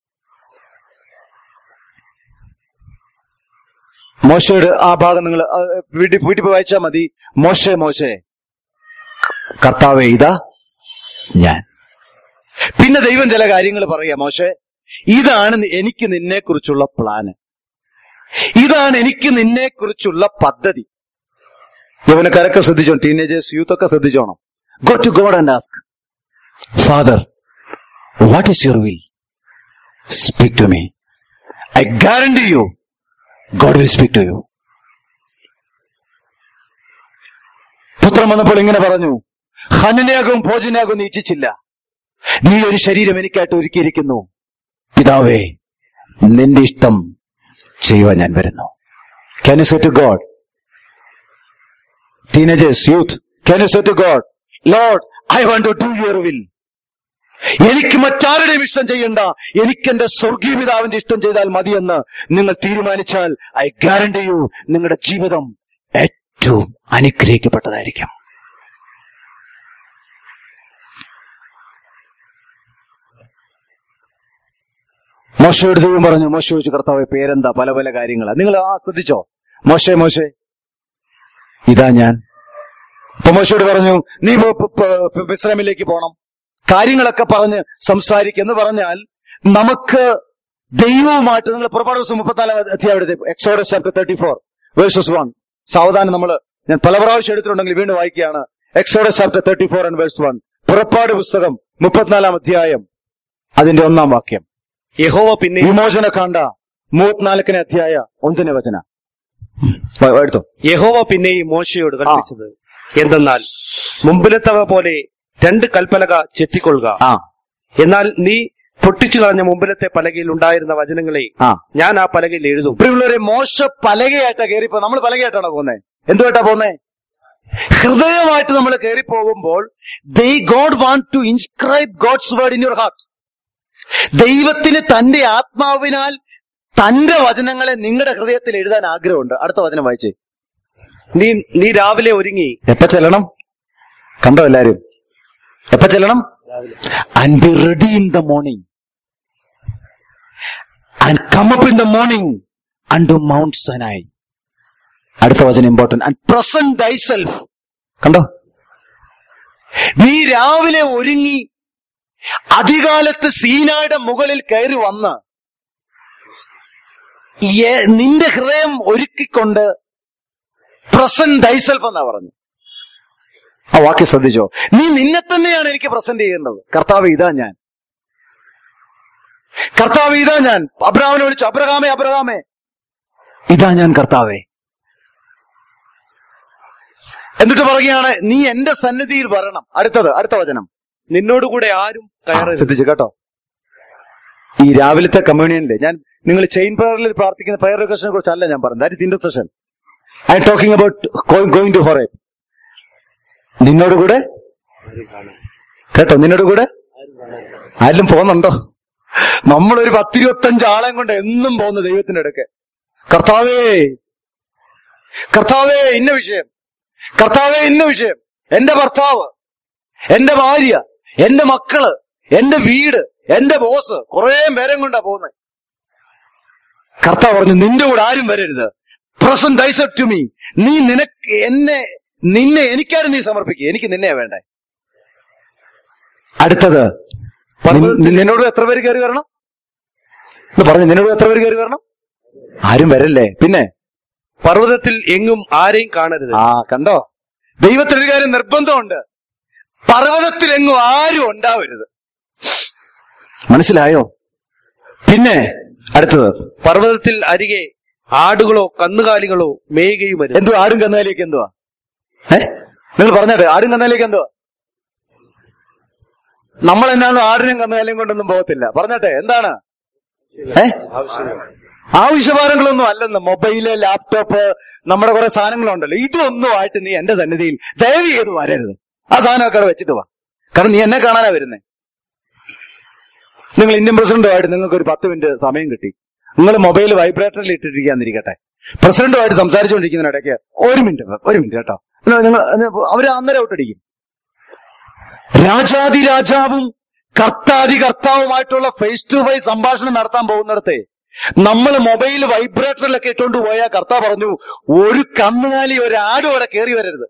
മോശയുടെ ആ ഭാഗം നിങ്ങൾ വീട്ടിൽ വീട്ടിൽ പോയി വായിച്ചാൽ മതി മോശെ മോശെ കർത്താവേ ഇതാ ഞാൻ പിന്നെ ദൈവം ചില കാര്യങ്ങൾ പറയാ മോശെ ഇതാണ് നി- എനിക്ക് നിന്നെ കുറിച്ചുള്ള പ്ലാന് ഇതാണ് എനിക്ക് നിന്നെ കുറിച്ചുള്ള പദ്ധതി യവനക്കാരൊക്കെ ശ്രദ്ധിച്ചോ ടീനേജേഴ്സ് യൂത്ത് ഒക്കെ ശ്രദ്ധിച്ചോണം go to God and ask Father what is your will speak to me I guarantee you God will speak to you പുത്രൻ വന്നപ്പോൾ ഇങ്ങനെ പറഞ്ഞു ഹനനയാകും ഭോജനയാകും നീ ഇച്ഛിച്ചില്ല നീ ഒരു ശരീരം എനിക്കായിട്ട് ഒരുക്കിയിരിക്കുന്നു പിതാവേ നിന്റെ ഇഷ്ടം ചെയ്യുവാൻ ഞാൻ വരുന്നു can you say to God teenagers youth can you say to God Lord I want to do your will എനിക്ക് മറ്റാരുടെയും ഇഷ്ടം ചെയ്യണ്ട എനിക്ക് എന്റെ സ്വർഗീയ പിതാവിന്റെ ഇഷ്ടം ചെയ്താൽ മതിയെന്ന് നിങ്ങൾ തീരുമാനിച്ചാൽ ഐ ഗ്യാരണ്ടി യു നിങ്ങളുടെ ജീവിതം ഏറ്റവും അനുഗ്രഹിക്കപ്പെട്ടതായിരിക്കും മോശയോട് ദൈവം പറഞ്ഞു മോശ ചോദിച്ചു കർത്താവ് പേരെന്താ പല പല കാര്യങ്ങളാ നിങ്ങൾ ആ ശ്രദ്ധിച്ചോ മോശെ മോശെ ഇതാ ഞാൻ ഇപ്പൊ മോശയോട് പറഞ്ഞു നീ പോ- പോ- പോ- മിസ്രൈമിലേക്ക് പോണം കാര്യങ്ങളൊക്കെ പറഞ്ഞ് സംസാരിക്കുക എന്ന് പറഞ്ഞാൽ നമുക്ക് ദൈവവുമായിട്ട് നിങ്ങൾ പുറപ്പാട് ദിവസം മുപ്പത്തിനാലാം അധ്യായം Exodus chapter thirty four verses one സാവധാനം നമ്മൾ ഞാൻ പല പ്രാവശ്യം എടുത്തിട്ടുണ്ടെങ്കിൽ വീണ്ടും വായിക്കുകയാണ് Exodus chapter thirty four and verse one പുറപ്പാട് പുസ്തകം മുപ്പത്തിനാലാം അധ്യായം അതിന്റെ ഒന്നാം വാക്യം യഹോവ പിന്നെ വിമോചന കാണ്ട മൂവത്നാൽക്കനെ അധ്യായ ഒന്നിനെ വചന വ- വ- എടുത്തോ യഹോവ പിന്നെയും മോശയോട് കൽപ്പിച്ചത് എന്തെന്നാൽ മുമ്പിലത്തവ പോലെ രണ്ട് കൽപ്പലക ചെത്തിക്കൊള്ളുക ആ എന്നാൽ നീ പൊട്ടിച്ചു കളഞ്ഞ മുമ്പിലത്തെ പലകയിൽ ഉണ്ടായിരുന്ന വചനങ്ങളെ ആ ഞാൻ ആ പലകയിൽ എഴുതും പ്രിയമുള്ളവരെ മോശ പലകയായിട്ടാ കയറിപ്പോ നമ്മൾ പലകയായിട്ടാണോ പോകുന്നത് എന്തുമായിട്ടാ പോകുന്നത് ഹൃദയമായിട്ട് നമ്മൾ കയറി പോകുമ്പോൾ thy God want to inscribe God's word in your heart ദൈവത്തിന് തന്റെ ആത്മാവിനാൽ തന്റെ വചനങ്ങളെ നിങ്ങളുടെ ഹൃദയത്തിൽ എഴുതാൻ ആഗ്രഹമുണ്ട് അടുത്ത വചനം വായിച്ചേ നീ നീ രാവിലെ ഒരുങ്ങി എപ്പ ചെല്ലണം കണ്ടോ എല്ലാരും എപ്പ ചെല്ലണം and be ready in the morning and come up in the morning and to Mount Sinai അടുത്ത വചനം important and present thyself കണ്ടോ നീ രാവിലെ ഒരുങ്ങി അധികാലത്ത് സീനായുടെ മുകളിൽ കയറി വന്ന് ഏ- നിന്റെ ഹൃദയം ഒരുക്കിക്കൊണ്ട് പ്രസന്റ് ദൈസെൽഫ് എന്നാ പറഞ്ഞു ആ വാക്യം ശ്രദ്ധിച്ചോ നീ നിന്നെ തന്നെയാണ് എനിക്ക് പ്രസന്റ് ചെയ്യേണ്ടത് കർത്താവ് ഇതാ ഞാൻ കർത്താവ് ഇതാ ഞാൻ അബ്രഹാമിനെ വിളിച്ചു അബ്രഹാമേ അബ്രഹാമേ ഇതാ ഞാൻ കർത്താവേ എന്നിട്ട് പറയുകയാണ് നീ എന്റെ സന്നിധിയിൽ വരണം അടുത്തത് അടുത്ത വചനം നിന്നോടുകൂടെ ആരും ആ, കയറരുത് ശ്രദ്ധിച്ചു കേട്ടോ ഈ രാവിലത്തെ കമ്മ്യൂണിയനിലെ ഞാൻ നിങ്ങൾ ചെയിൻ പ്രയറിൽ പ്രാർത്ഥിക്കുന്ന പ്രയർ റിക്വസ്റ്റിനെ കുറിച്ചല്ല ഞാൻ പറഞ്ഞത് that is intercession I'm talking about going to Horeb നിന്നോട് കൂടെ കേട്ടോ നിന്നോട് കൂടെ ആരും പോകുന്നുണ്ടോ നമ്മളൊരു പത്തിരുപത്തഞ്ച് ആളെയും കൊണ്ട് എന്നും പോകുന്ന ദൈവത്തിന്റെ അടുക്കെ കർത്താവേ കർത്താവേ ഇന്ന വിഷയം കർത്താവേ ഇന്ന വിഷയം എന്റെ ഭർത്താവ് എന്റെ ഭാര്യ എന്റെ മക്കള് എന്റെ വീട് എന്റെ ബോസ് കുറെ പേരും കൊണ്ടാ പോകുന്നത് കർത്താവ് പറഞ്ഞു നിന്റെ കൂടെ ആരും വരരുത് പ്രസന്റ് ദൈസപ് ടു മീ നീ നിനക്ക് എന്നെ നിന്നെ എനിക്കാരും നീ സമർപ്പിക്കുക എനിക്ക് നിന്നെ വേണ്ടേ അടുത്തത് പർവ്വതത്തിൽ നിന്നോട് എത്ര പേര് കയറി വരണം എന്ന് പറഞ്ഞു നിന്നോട് എത്ര പേര് കയറി വരണം ആരും വരല്ലേ പിന്നെ പർവ്വതത്തിൽ എങ്ങും ആരെയും കാണരുത് ആ കണ്ടോ ദൈവത്തിനൊരു കാര്യം നിർബന്ധമുണ്ട് പർവ്വതത്തിലെങ്ങും ആരും ഉണ്ടാവരുത് മനസ്സിലായോ പിന്നെ അടുത്തത് പർവ്വതത്തിൽ അരികെ ആടുകളോ കന്നുകാലികളോ മേയുകയും അരുത് എന്തുവാ ആടും കന്നാലിയൊക്കെ എന്തുവാ ഏ നിങ്ങൾ പറഞ്ഞട്ടെ ആടും കന്നാലിയൊക്കെ എന്തുവാ നമ്മൾ എന്നാലും ആടിനും കന്നുകാലിയും കൊണ്ടൊന്നും പോകത്തില്ല പറഞ്ഞട്ടെ എന്താണ് ഏ ആവശ്യഭാരങ്ങളൊന്നും അല്ലെന്ന് മൊബൈല് ലാപ്ടോപ്പ് നമ്മുടെ കുറെ സാധനങ്ങളുണ്ടല്ലോ ഇതൊന്നും ആയിട്ട് നീ എന്റെ സന്നിധിയിൽ ദയവ് ചെയ്ത് വരരുത് ആ സാധനമൊക്കെ അവിടെ വെച്ചിട്ട് വാ കാരണം നീ എന്നെ കാണാനാ വരുന്നേ നിങ്ങൾ ഇന്ത്യൻ പ്രസിഡന്റുമായിട്ട് നിങ്ങൾക്ക് ഒരു പത്ത് മിനിറ്റ് സമയം കിട്ടി നിങ്ങൾ മൊബൈൽ വൈബ്രേറ്ററിൽ ഇട്ടിട്ടിരിക്കാന്നിരിക്കട്ടെ പ്രസിഡന്റുമായിട്ട് സംസാരിച്ചുകൊണ്ടിരിക്കുന്നതിനിടയ്ക്ക് ഒരു മിനിറ്റ് ഒരു മിനിറ്റ് കേട്ടോ എന്നാ നിങ്ങൾ അവര് അന്നേരം ഔട്ടടിക്കും രാജാതി രാജാവും കർത്താതി കർത്താവുമായിട്ടുള്ള ഫേസ് ടു ഫേസ് സംഭാഷണം നടത്താൻ പോകുന്നിടത്തെ നമ്മൾ മൊബൈൽ വൈബ്രേറ്ററിലൊക്കെ ഇട്ടുകൊണ്ട് പോയാൽ കർത്താവ് പറഞ്ഞു ഒരു കന്നുകാലി ഒരു ആടും അവിടെ കയറി വരരുത്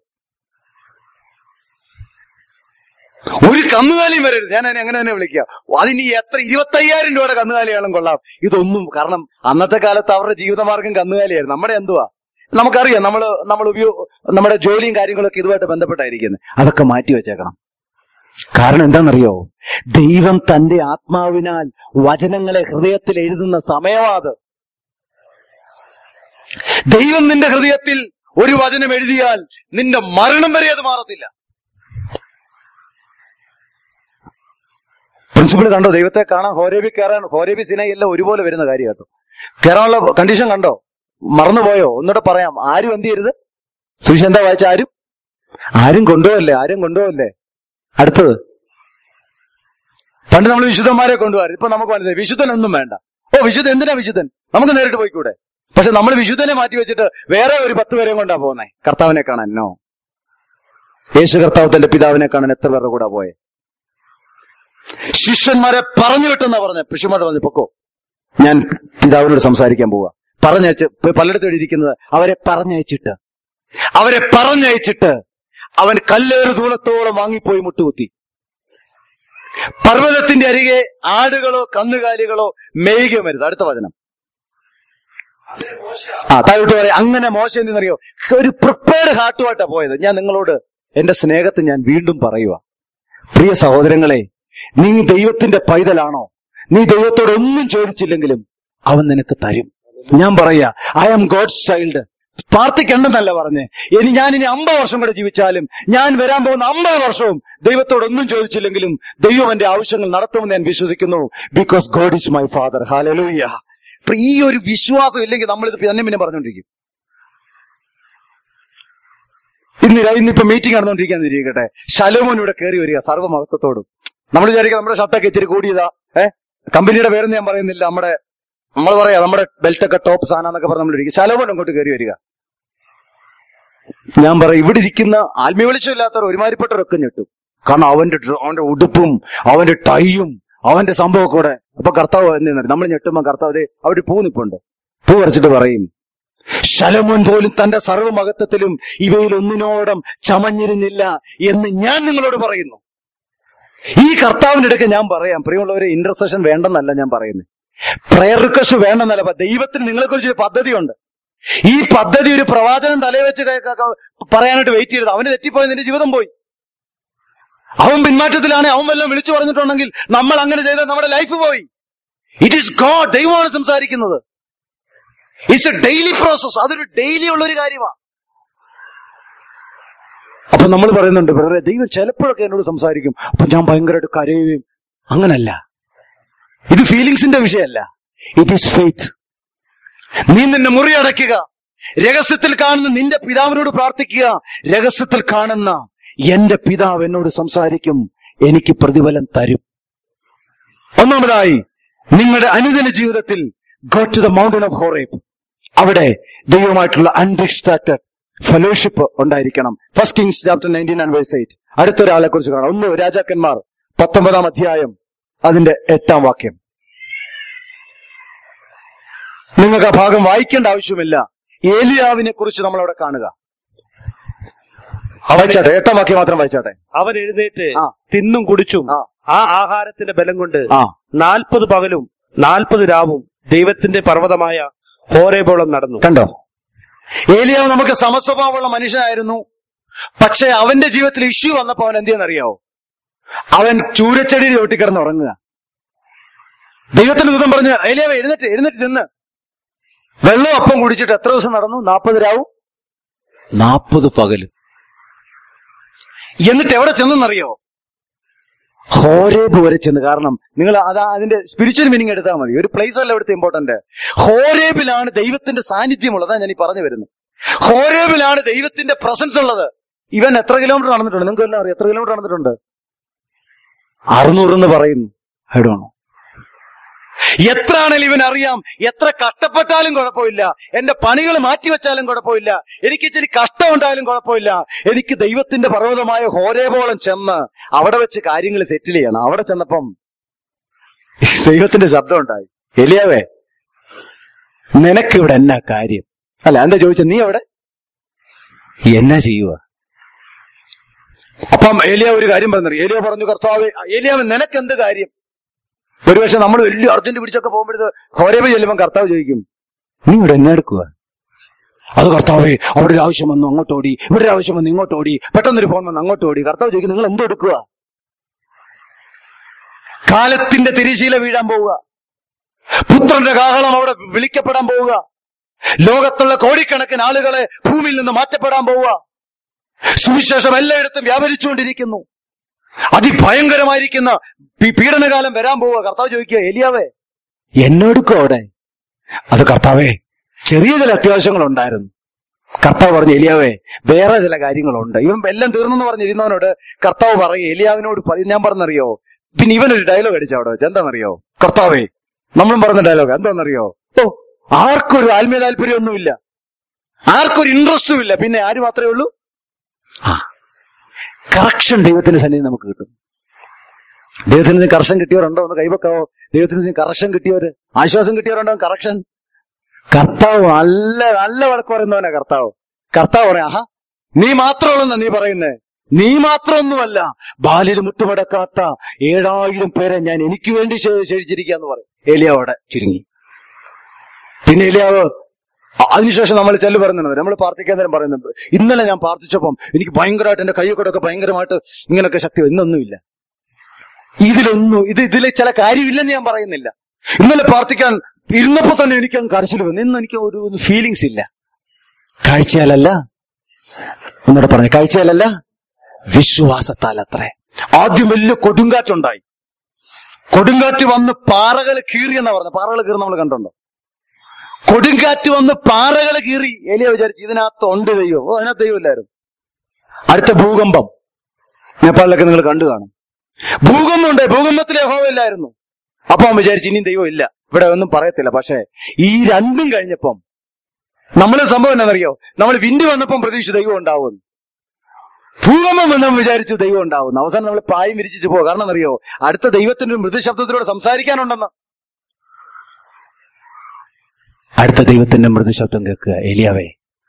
ഒരു കന്നുകാലിയും വരരുത് ഞാൻ അതിനെ എങ്ങനെ തന്നെ വിളിക്കുക അതിന് എത്ര ഇരുപത്തയ്യായിരം രൂപയുടെ കന്നുകാലിയാണെങ്കിലും കൊള്ളാം ഇതൊന്നും കാരണം അന്നത്തെ കാലത്ത് അവരുടെ ജീവിതമാർഗം കന്നുകാലിയായിരുന്നു നമ്മുടെ എന്തുവാ നമുക്കറിയാം നമ്മൾ നമ്മൾ ഉപയോഗ നമ്മുടെ ജോലിയും കാര്യങ്ങളൊക്കെ ഇതുമായിട്ട് ബന്ധപ്പെട്ടായിരിക്കുന്നത് അതൊക്കെ മാറ്റി വെച്ചേക്കണം കാരണം എന്താണെന്നറിയോ ദൈവം തന്റെ ആത്മാവിനാൽ വചനങ്ങളെ ഹൃദയത്തിൽ എഴുതുന്ന സമയമാത് ദൈവം നിന്റെ ഹൃദയത്തിൽ ഒരു വചനം എഴുതിയാൽ നിന്റെ മരണം വരെ അത് മാറത്തില്ല പ്രിൻസിപ്പിൾ കണ്ടോ ദൈവത്തെ കാണാൻ ഹോരേബി കയറാൻ ഹോരേബി സിനൈ എല്ലാം ഒരുപോലെ വരുന്ന കാര്യം കേട്ടോ കയറാനുള്ള കണ്ടീഷൻ കണ്ടോ മറന്നുപോയോ ഒന്നുകൂടെ പറയാം ആരും എന്ത് ചെയ്യരുത് സുവിശേഷം എന്താ വായിച്ച ആരും ആരും കൊണ്ടുപോകല്ലേ ആരും കൊണ്ടുപോകല്ലേ അടുത്തത് പണ്ട് നമ്മൾ വിശുദ്ധന്മാരെ കൊണ്ടുപോകാറ് ഇപ്പൊ നമുക്ക് മനസ്സിലായി വിശുദ്ധനൊന്നും വേണ്ട ഓ വിശുദ്ധൻ എന്തിനാ വിശുദ്ധൻ നമുക്ക് നേരിട്ട് പോയിക്കൂടെ പക്ഷെ നമ്മൾ വിശുദ്ധനെ മാറ്റി വെച്ചിട്ട് വേറെ ഒരു പത്ത് പേരെയും കൊണ്ടാ പോകുന്നേ കർത്താവിനെ കാണാൻ നോ യേശു കർത്താവ് തന്റെ പിതാവിനെ കാണാൻ എത്ര പേരുടെ കൂടെ പോയെ ശിഷ്യന്മാരെ പറഞ്ഞു വിട്ടെന്നാ പറഞ്ഞ ശിഷ്യന്മാർ പറഞ്ഞു പൊക്കോ ഞാൻ പിതാവിനോട് സംസാരിക്കാൻ പോവാ പറഞ്ഞയച്ച് ഇപ്പൊ പലയിടത്തും എഴുതിയിരിക്കുന്നത് അവരെ പറഞ്ഞയച്ചിട്ട് അവരെ പറഞ്ഞയച്ചിട്ട് അവൻ കല്ലേറ് ദൂരത്തോളം വാങ്ങിപ്പോയി മുട്ടുകുത്തി പർവ്വതത്തിന്റെ അരികെ ആടുകളോ കന്നുകാലികളോ മേയുകയും വരുത് അടുത്ത വചനം ആ താഴോട്ട് പറയാം അങ്ങനെ മോശം എന്തെന്നറിയോ ഒരു പ്രിപ്പയർഡ് ഹാർട്ടുമായിട്ടാ പോയത് ഞാൻ നിങ്ങളോട് എന്റെ സ്നേഹത്തെ ഞാൻ വീണ്ടും പറയുക പ്രിയ സഹോദരങ്ങളെ നീ ദൈവത്തിന്റെ പൈതലാണോ നീ ദൈവത്തോട് ഒന്നും ചോദിച്ചില്ലെങ്കിലും അവൻ നിനക്ക് തരും ഞാൻ പറയാ ഐ ആം ഗോഡ്സ് ചൈൽഡ് പ്രാർത്ഥിക്കണ്ടെന്നല്ല പറഞ്ഞ് ഇനി ഞാൻ ഇനി അമ്പത് വർഷം കൂടെ ജീവിച്ചാലും ഞാൻ വരാൻ പോകുന്ന അമ്പത് വർഷവും ദൈവത്തോട് ഒന്നും ചോദിച്ചില്ലെങ്കിലും ദൈവം എന്റെ ആവശ്യങ്ങൾ നടത്തുമെന്ന് ഞാൻ വിശ്വസിക്കുന്നു because God is my Father hallelujah ഈ ഒരു വിശ്വാസം ഇല്ലെങ്കിൽ നമ്മളിത് പിന്നെ പിന്നെ പറഞ്ഞുകൊണ്ടിരിക്കും ഇന്ന് ര- ഇന്നിപ്പോ മീറ്റിംഗ് നടന്നുകൊണ്ടിരിക്കാൻ ഇരിക്കട്ടെ ശലോമോൻ ഇവിടെ കയറി വരിക സർവ്വമഹത്വത്തോടും നമ്മൾ വിചാരിക്കുക നമ്മുടെ ഷർട്ടൊക്കെ ഇച്ചിരി കൂടിയതാ ഏ കമ്പനിയുടെ പേരൊന്നും ഞാൻ പറയുന്നില്ല നമ്മുടെ നമ്മൾ പറയാ നമ്മുടെ ബെൽറ്റൊക്കെ ടോപ്പ് സാധനം എന്നൊക്കെ പറഞ്ഞ് നമ്മൾ ഇരിക്കും ശലോമോൻ അങ്ങോട്ട് കയറി വരിക ഞാൻ പറയാം ഇവിടെ ഇരിക്കുന്ന ആത്മീയ വെളിച്ചമില്ലാത്തവർ ഒരുമാതിരിപ്പെട്ടവരൊക്കെ ഞെട്ടും കാരണം അവന്റെ ഡ്ര- അവന്റെ ഉടുപ്പും അവന്റെ ടൈയും അവന്റെ സംഭവമൊക്കെ കൂടെ അപ്പൊ കർത്താവ് എന്തെന്നു നമ്മൾ ഞെട്ടുമ്പോ കർത്താവ് ദേ അവിടെ പൂ നിപ്പുണ്ട് പൂ വരച്ചിട്ട് പറയും ശലമോൻ പോലും തന്റെ സർവ്വമഹത്വത്തിലും ഇവയിൽ ഒന്നിനോടും ചമഞ്ഞിരുന്നില്ല എന്ന് ഞാൻ നിങ്ങളോട് പറയുന്നു ഈ കർത്താവിന്റെ ഇടയ്ക്ക് ഞാൻ പറയാം പ്രിയമുള്ളവരെ ഇന്റർസെഷൻ വേണ്ടെന്നല്ല ഞാൻ പറയുന്നത് പ്രയർ റിക്വസ്റ്റ് വേണ്ടെന്നല്ല അപ്പൊ ദൈവത്തിന് നിങ്ങളെ കുറിച്ച് ഒരു പദ്ധതിയുണ്ട് ഈ പദ്ധതി ഒരു പ്രവാചകൻ തലയിൽ വെച്ച് ക- ക- ക- പറയാനായിട്ട് വെയിറ്റ് ചെയ്തത് അവന് തെറ്റിപ്പോയി നിന്റെ ജീവിതം പോയി അവൻ പിന്മാറ്റത്തിലാണ് അവൻ വല്ലതും വിളിച്ചു പറഞ്ഞിട്ടുണ്ടെങ്കിൽ നമ്മൾ അങ്ങനെ ചെയ്താൽ നമ്മുടെ ലൈഫ് പോയി ഇറ്റ് ഈസ് ഗോഡ് ദൈവമാണ് സംസാരിക്കുന്നത് ഇറ്റ്സ് എ ഡെയിലി പ്രോസസ് അതൊരു ഡെയിലി ഉള്ള ഒരു കാര്യമാണ് അപ്പൊ നമ്മൾ പറയുന്നുണ്ട് ബ്രദറെ ദൈവം ചിലപ്പോഴൊക്കെ എന്നോട് സംസാരിക്കും അപ്പൊ ഞാൻ ഭയങ്കരമായിട്ട് കരയുകയും അങ്ങനല്ല ഇത് ഫീലിങ്സിന്റെ വിഷയമല്ല ഇറ്റ് ഈസ് ഫെയ്ത്ത് നീ നിന്നെ മുറിയടയ്ക്കുക രഹസ്യത്തിൽ കാണുന്ന നിന്റെ പിതാവിനോട് പ്രാർത്ഥിക്കുക രഹസ്യത്തിൽ കാണുന്ന എന്റെ പിതാവ് എന്നോട് സംസാരിക്കും എനിക്ക് പ്രതിഫലം തരും ഒന്നാമതായി നിങ്ങളുടെ അനുദിന ജീവിതത്തിൽ go to the mountain of Horeb അവിടെ ദൈവമായിട്ടുള്ള അൺഡിസ്ട്രാക്റ്റഡ് ഫെലോഷിപ്പ് ഉണ്ടായിരിക്കണം First Kings chapter nineteen and verse eight അടുത്തൊരാളെ കുറിച്ച് കാണാം ഒന്ന് രാജാക്കന്മാർ പത്തൊമ്പതാം അധ്യായം അതിന്റെ എട്ടാം വാക്യം നിങ്ങൾക്ക് ആ ഭാഗം വായിക്കേണ്ട ആവശ്യമില്ല ഏലിയാവിനെ കുറിച്ച് നമ്മൾ അവിടെ കാണുക വായിച്ചാട്ടെ എട്ടാം വാക്യം മാത്രം വായിച്ചാട്ടെ അവൻ എഴുന്നേറ്റ് ആ. തിന്നും കുടിച്ചും ആ. ആ ആഹാരത്തിന്റെ ബലം കൊണ്ട് ആ നാൽപ്പത് പകലും നാൽപ്പത് രാവും ദൈവത്തിന്റെ പർവ്വതമായ ഹോരേബോളം നടന്നു കണ്ടോ ഏലിയാവ് നമുക്ക് സമസ്വഭാവമുള്ള മനുഷ്യനായിരുന്നു പക്ഷെ അവന്റെ ജീവിതത്തിൽ ഇഷ്യൂ വന്നപ്പോ അവൻ എന്തിയെന്നറിയാവോ അവൻ ചൂരച്ചെടി ചവിട്ടിക്കിടന്ന് ഉറങ്ങുക ദൈവത്തിന്റെ ദൂതം പറഞ്ഞ് ഏലിയാവ് എഴുന്നേറ്റ് എഴുന്നേറ്റ് തിന്ന് വെള്ളം അപ്പം കുടിച്ചിട്ട് എത്ര ദിവസം നടന്നു നാൽപ്പത് രാവും നാൽപ്പത് പകല് എന്നിട്ട് എവിടെ ചെന്നെന്നറിയോ ഹോരേബ് വരെ ചെന്ന് കാരണം നിങ്ങൾ അതാ അതിന്റെ സ്പിരിച്വൽ മീനിങ് എടുത്താൽ മതി ഒരു പ്ലേസ് അല്ല ഇവിടുത്തെ ഇമ്പോർട്ടന്റ് ഹോരേബിലാണ് ദൈവത്തിന്റെ സാന്നിധ്യമുള്ളത് അതാ ഞാൻ ഈ പറഞ്ഞു വരുന്നത് ഹോരേബിലാണ് ദൈവത്തിന്റെ പ്രസൻസ് ഉള്ളത് ഇവൻ എത്ര കിലോമീറ്റർ നടന്നിട്ടുണ്ട് നിങ്ങൾക്ക് എല്ലാം അറിയാം എത്ര കിലോമീറ്റർ നടന്നിട്ടുണ്ട് അറുന്നൂറ് എന്ന് പറയുന്നു ഐഡോണോ എത്ര ആണെങ്കിലും ഇവൻ അറിയാം എത്ര കഷ്ടപ്പെട്ടാലും കുഴപ്പമില്ല എന്റെ പണികൾ മാറ്റിവെച്ചാലും കുഴപ്പമില്ല എനിക്ക് ഇച്ചിരി കഷ്ടമുണ്ടായാലും കുഴപ്പമില്ല എനിക്ക് ദൈവത്തിന്റെ പർവ്വതമായ ഹോരേബോളം ചെന്ന് അവിടെ വെച്ച് കാര്യങ്ങൾ സെറ്റിൽ ചെയ്യണം അവിടെ ചെന്നപ്പം ദൈവത്തിന്റെ ശബ്ദം ഉണ്ടായി എലിയാവേ നിനക്കിവിടെ എന്നാ കാര്യം അല്ല എന്താ ചോദിച്ച നീ അവിടെ എന്നാ ചെയ്യുക അപ്പം ഏലിയ ഒരു കാര്യം പറഞ്ഞു ഏലിയ പറഞ്ഞു കർത്താവ് ഏലിയാവ് നിനക്ക് എന്ത് കാര്യം ഒരുപക്ഷെ നമ്മൾ വലിയ അർജന്റ് പിടിച്ചൊക്കെ പോകുമ്പോഴത് ഹോരേബ് ചെല്ലുമ്പോൾ കർത്താവ് ചോദിക്കും നീ ഇവിടെ എന്നെ എടുക്കുക അത് കർത്താവേ അവിടെ ഒരു ആവശ്യം വന്നു അങ്ങോട്ട് ഓടി ഇവിടെ ഒരു ആവശ്യം വന്നു ഇങ്ങോട്ട് ഓടി പെട്ടെന്നൊരു ഫോൺ വന്നു അങ്ങോട്ട് ഓടി കർത്താവ് ചോദിക്കും നിങ്ങൾ എന്തോ എടുക്കുക കാലത്തിന്റെ തിരിശീല വീഴാൻ പോവുക പുത്രന്റെ കാഹളം അവിടെ വിളിക്കപ്പെടാൻ പോവുക ലോകത്തുള്ള കോടിക്കണക്കിന് ആളുകളെ ഭൂമിയിൽ നിന്ന് മാറ്റപ്പെടാൻ പോവുക സുവിശേഷം എല്ലായിടത്തും വ്യാപരിച്ചുകൊണ്ടിരിക്കുന്നു അതിഭയങ്കരമായിരിക്കുന്ന പീ- പീഡനകാലം വരാൻ പോവുക കർത്താവ് ചോദിക്കുക എലിയാവേ എന്നോടുക്കോ അവിടെ അത് കർത്താവേ ചെറിയ ചില അത്യാവശ്യങ്ങൾ ഉണ്ടായിരുന്നു കർത്താവ് പറഞ്ഞു എലിയാവേ വേറെ ചില കാര്യങ്ങളുണ്ട് ഇവൻ എല്ലാം തീർന്നെന്ന് പറഞ്ഞിരുന്നവനോട് കർത്താവ് പറയും എലിയാവിനോട് പറയും ഞാൻ പറഞ്ഞറിയോ പിന്നെ ഇവനൊരു ഡയലോഗ് അടിച്ച അവിടെ വെച്ച് എന്താണെന്നറിയോ കർത്താവേ നമ്മളും പറഞ്ഞ ഡയലോഗ് എന്താണെന്നറിയോ ഓ ആർക്കൊരു ആത്മീയ താല്പര്യമൊന്നുമില്ല ആർക്കൊരു ഇൻട്രസ്റ്റും ഇല്ല പിന്നെ ആര് മാത്രമേ ഉള്ളൂ ആ കറക്ഷൻ ദൈവത്തിന്റെ സന്നിധി നമുക്ക് കിട്ടും ദൈവത്തിന് നിന്ന് കറക്ഷൻ കിട്ടിയവരുണ്ടോ ഒന്ന് കൈവക്കാവോ ദൈവത്തിന് നിന്ന് കറക്ഷൻ കിട്ടിയവര് ആശ്വാസം കിട്ടിയവരുണ്ടോ കറക്ഷൻ കർത്താവ് നല്ല നല്ല വഴക്ക് പറയുന്നവനാ കർത്താവ് കർത്താവ് പറയാം ആഹാ നീ മാത്രമുള്ളെന്നാ നീ പറയുന്നേ നീ മാത്രമൊന്നുമല്ല ബാലിൽ മുട്ടുമടക്കാത്ത ഏഴായിരം പേരെ ഞാൻ എനിക്ക് വേണ്ടി ശേ- ശേഷിച്ചിരിക്കാന്ന് പറയും ഏലിയാവോടെ ചുരുങ്ങി പിന്നെ ഏലിയാവ് അ- അതിനുശേഷം നമ്മൾ ചെല്ലു പറയുന്നുണ്ട് നമ്മൾ പ്രാർത്ഥിക്കാൻ നേരം പറയുന്നുണ്ട് ഇന്നലെ ഞാൻ പ്രാർത്ഥിച്ചപ്പം എനിക്ക് ഭയങ്കരമായിട്ട് എന്റെ കൈയൊക്കെ ഭയങ്കരമായിട്ട് ഇങ്ങനെയൊക്കെ ശക്തി വരും. ഇന്നൊന്നുമില്ല ഇതിലൊന്നും ഇത് ഇതിൽ ചില കാര്യമില്ലെന്ന് ഞാൻ പറയുന്നില്ല ഇന്നലെ പ്രാർത്ഥിക്കാൻ ഇരുന്നപ്പോ തന്നെ എനിക്ക് അങ്ങ് കരച്ചിൽ വന്നു ഇന്ന് എനിക്ക് ഒരു ഫീലിങ്സ് ഇല്ല കാഴ്ചയാലല്ല എന്നോട് പറഞ്ഞു കാഴ്ചയാലല്ല വിശ്വാസത്താൽ അത്രേ ആദ്യം വലിയ കൊടുങ്കാറ്റുണ്ടായി കൊടുങ്കാറ്റ് വന്ന് പാറകൾ കീറി എന്നാ പറഞ്ഞത് പാറകൾ കീറി നമ്മൾ കണ്ടുണ്ടോ കൊടുങ്കാറ്റ് വന്ന് പാറകൾ കീറി എലിയ വിചാരിച്ചു ഇതിനകത്ത് ഉണ്ട് ദൈവം ഓ അതിനകത്ത് ദൈവമില്ലായിരുന്നു അടുത്ത ഭൂകമ്പം നേപ്പാളിലൊക്കെ നിങ്ങൾ കണ്ടു കാണും ഭൂകമ്പം ഉണ്ട് ഭൂകമ്പത്തിൽ യഹോവയില്ലായിരുന്നു അപ്പൊ അവൻ വിചാരിച്ചു ഇനിയും ദൈവം ഇല്ല ഇവിടെ ഒന്നും പറയത്തില്ല പക്ഷേ ഈ രണ്ടും കഴിഞ്ഞപ്പം നമ്മൾ സംഭവം എന്താണെന്നറിയോ നമ്മൾ വിൻഡ് വന്നപ്പം പ്രതീക്ഷ ദൈവം ഉണ്ടാവുമെന്ന് ഭൂകമ്പം വന്നപ്പം വിചാരിച്ചു ദൈവം ഉണ്ടാവുന്നു അവസാനം നമ്മൾ പായം വിരിച്ചിട്ട് പോകും കാരണം എന്നറിയോ അടുത്ത ദൈവത്തിന്റെ ഒരു മൃദുശബ്ദത്തിലൂടെ സംസാരിക്കാനുണ്ടെന്ന് അടുത്ത ദൈവത്തിന്റെ മൃദുശബ്ദം കേൾക്കുക എലിയാവേ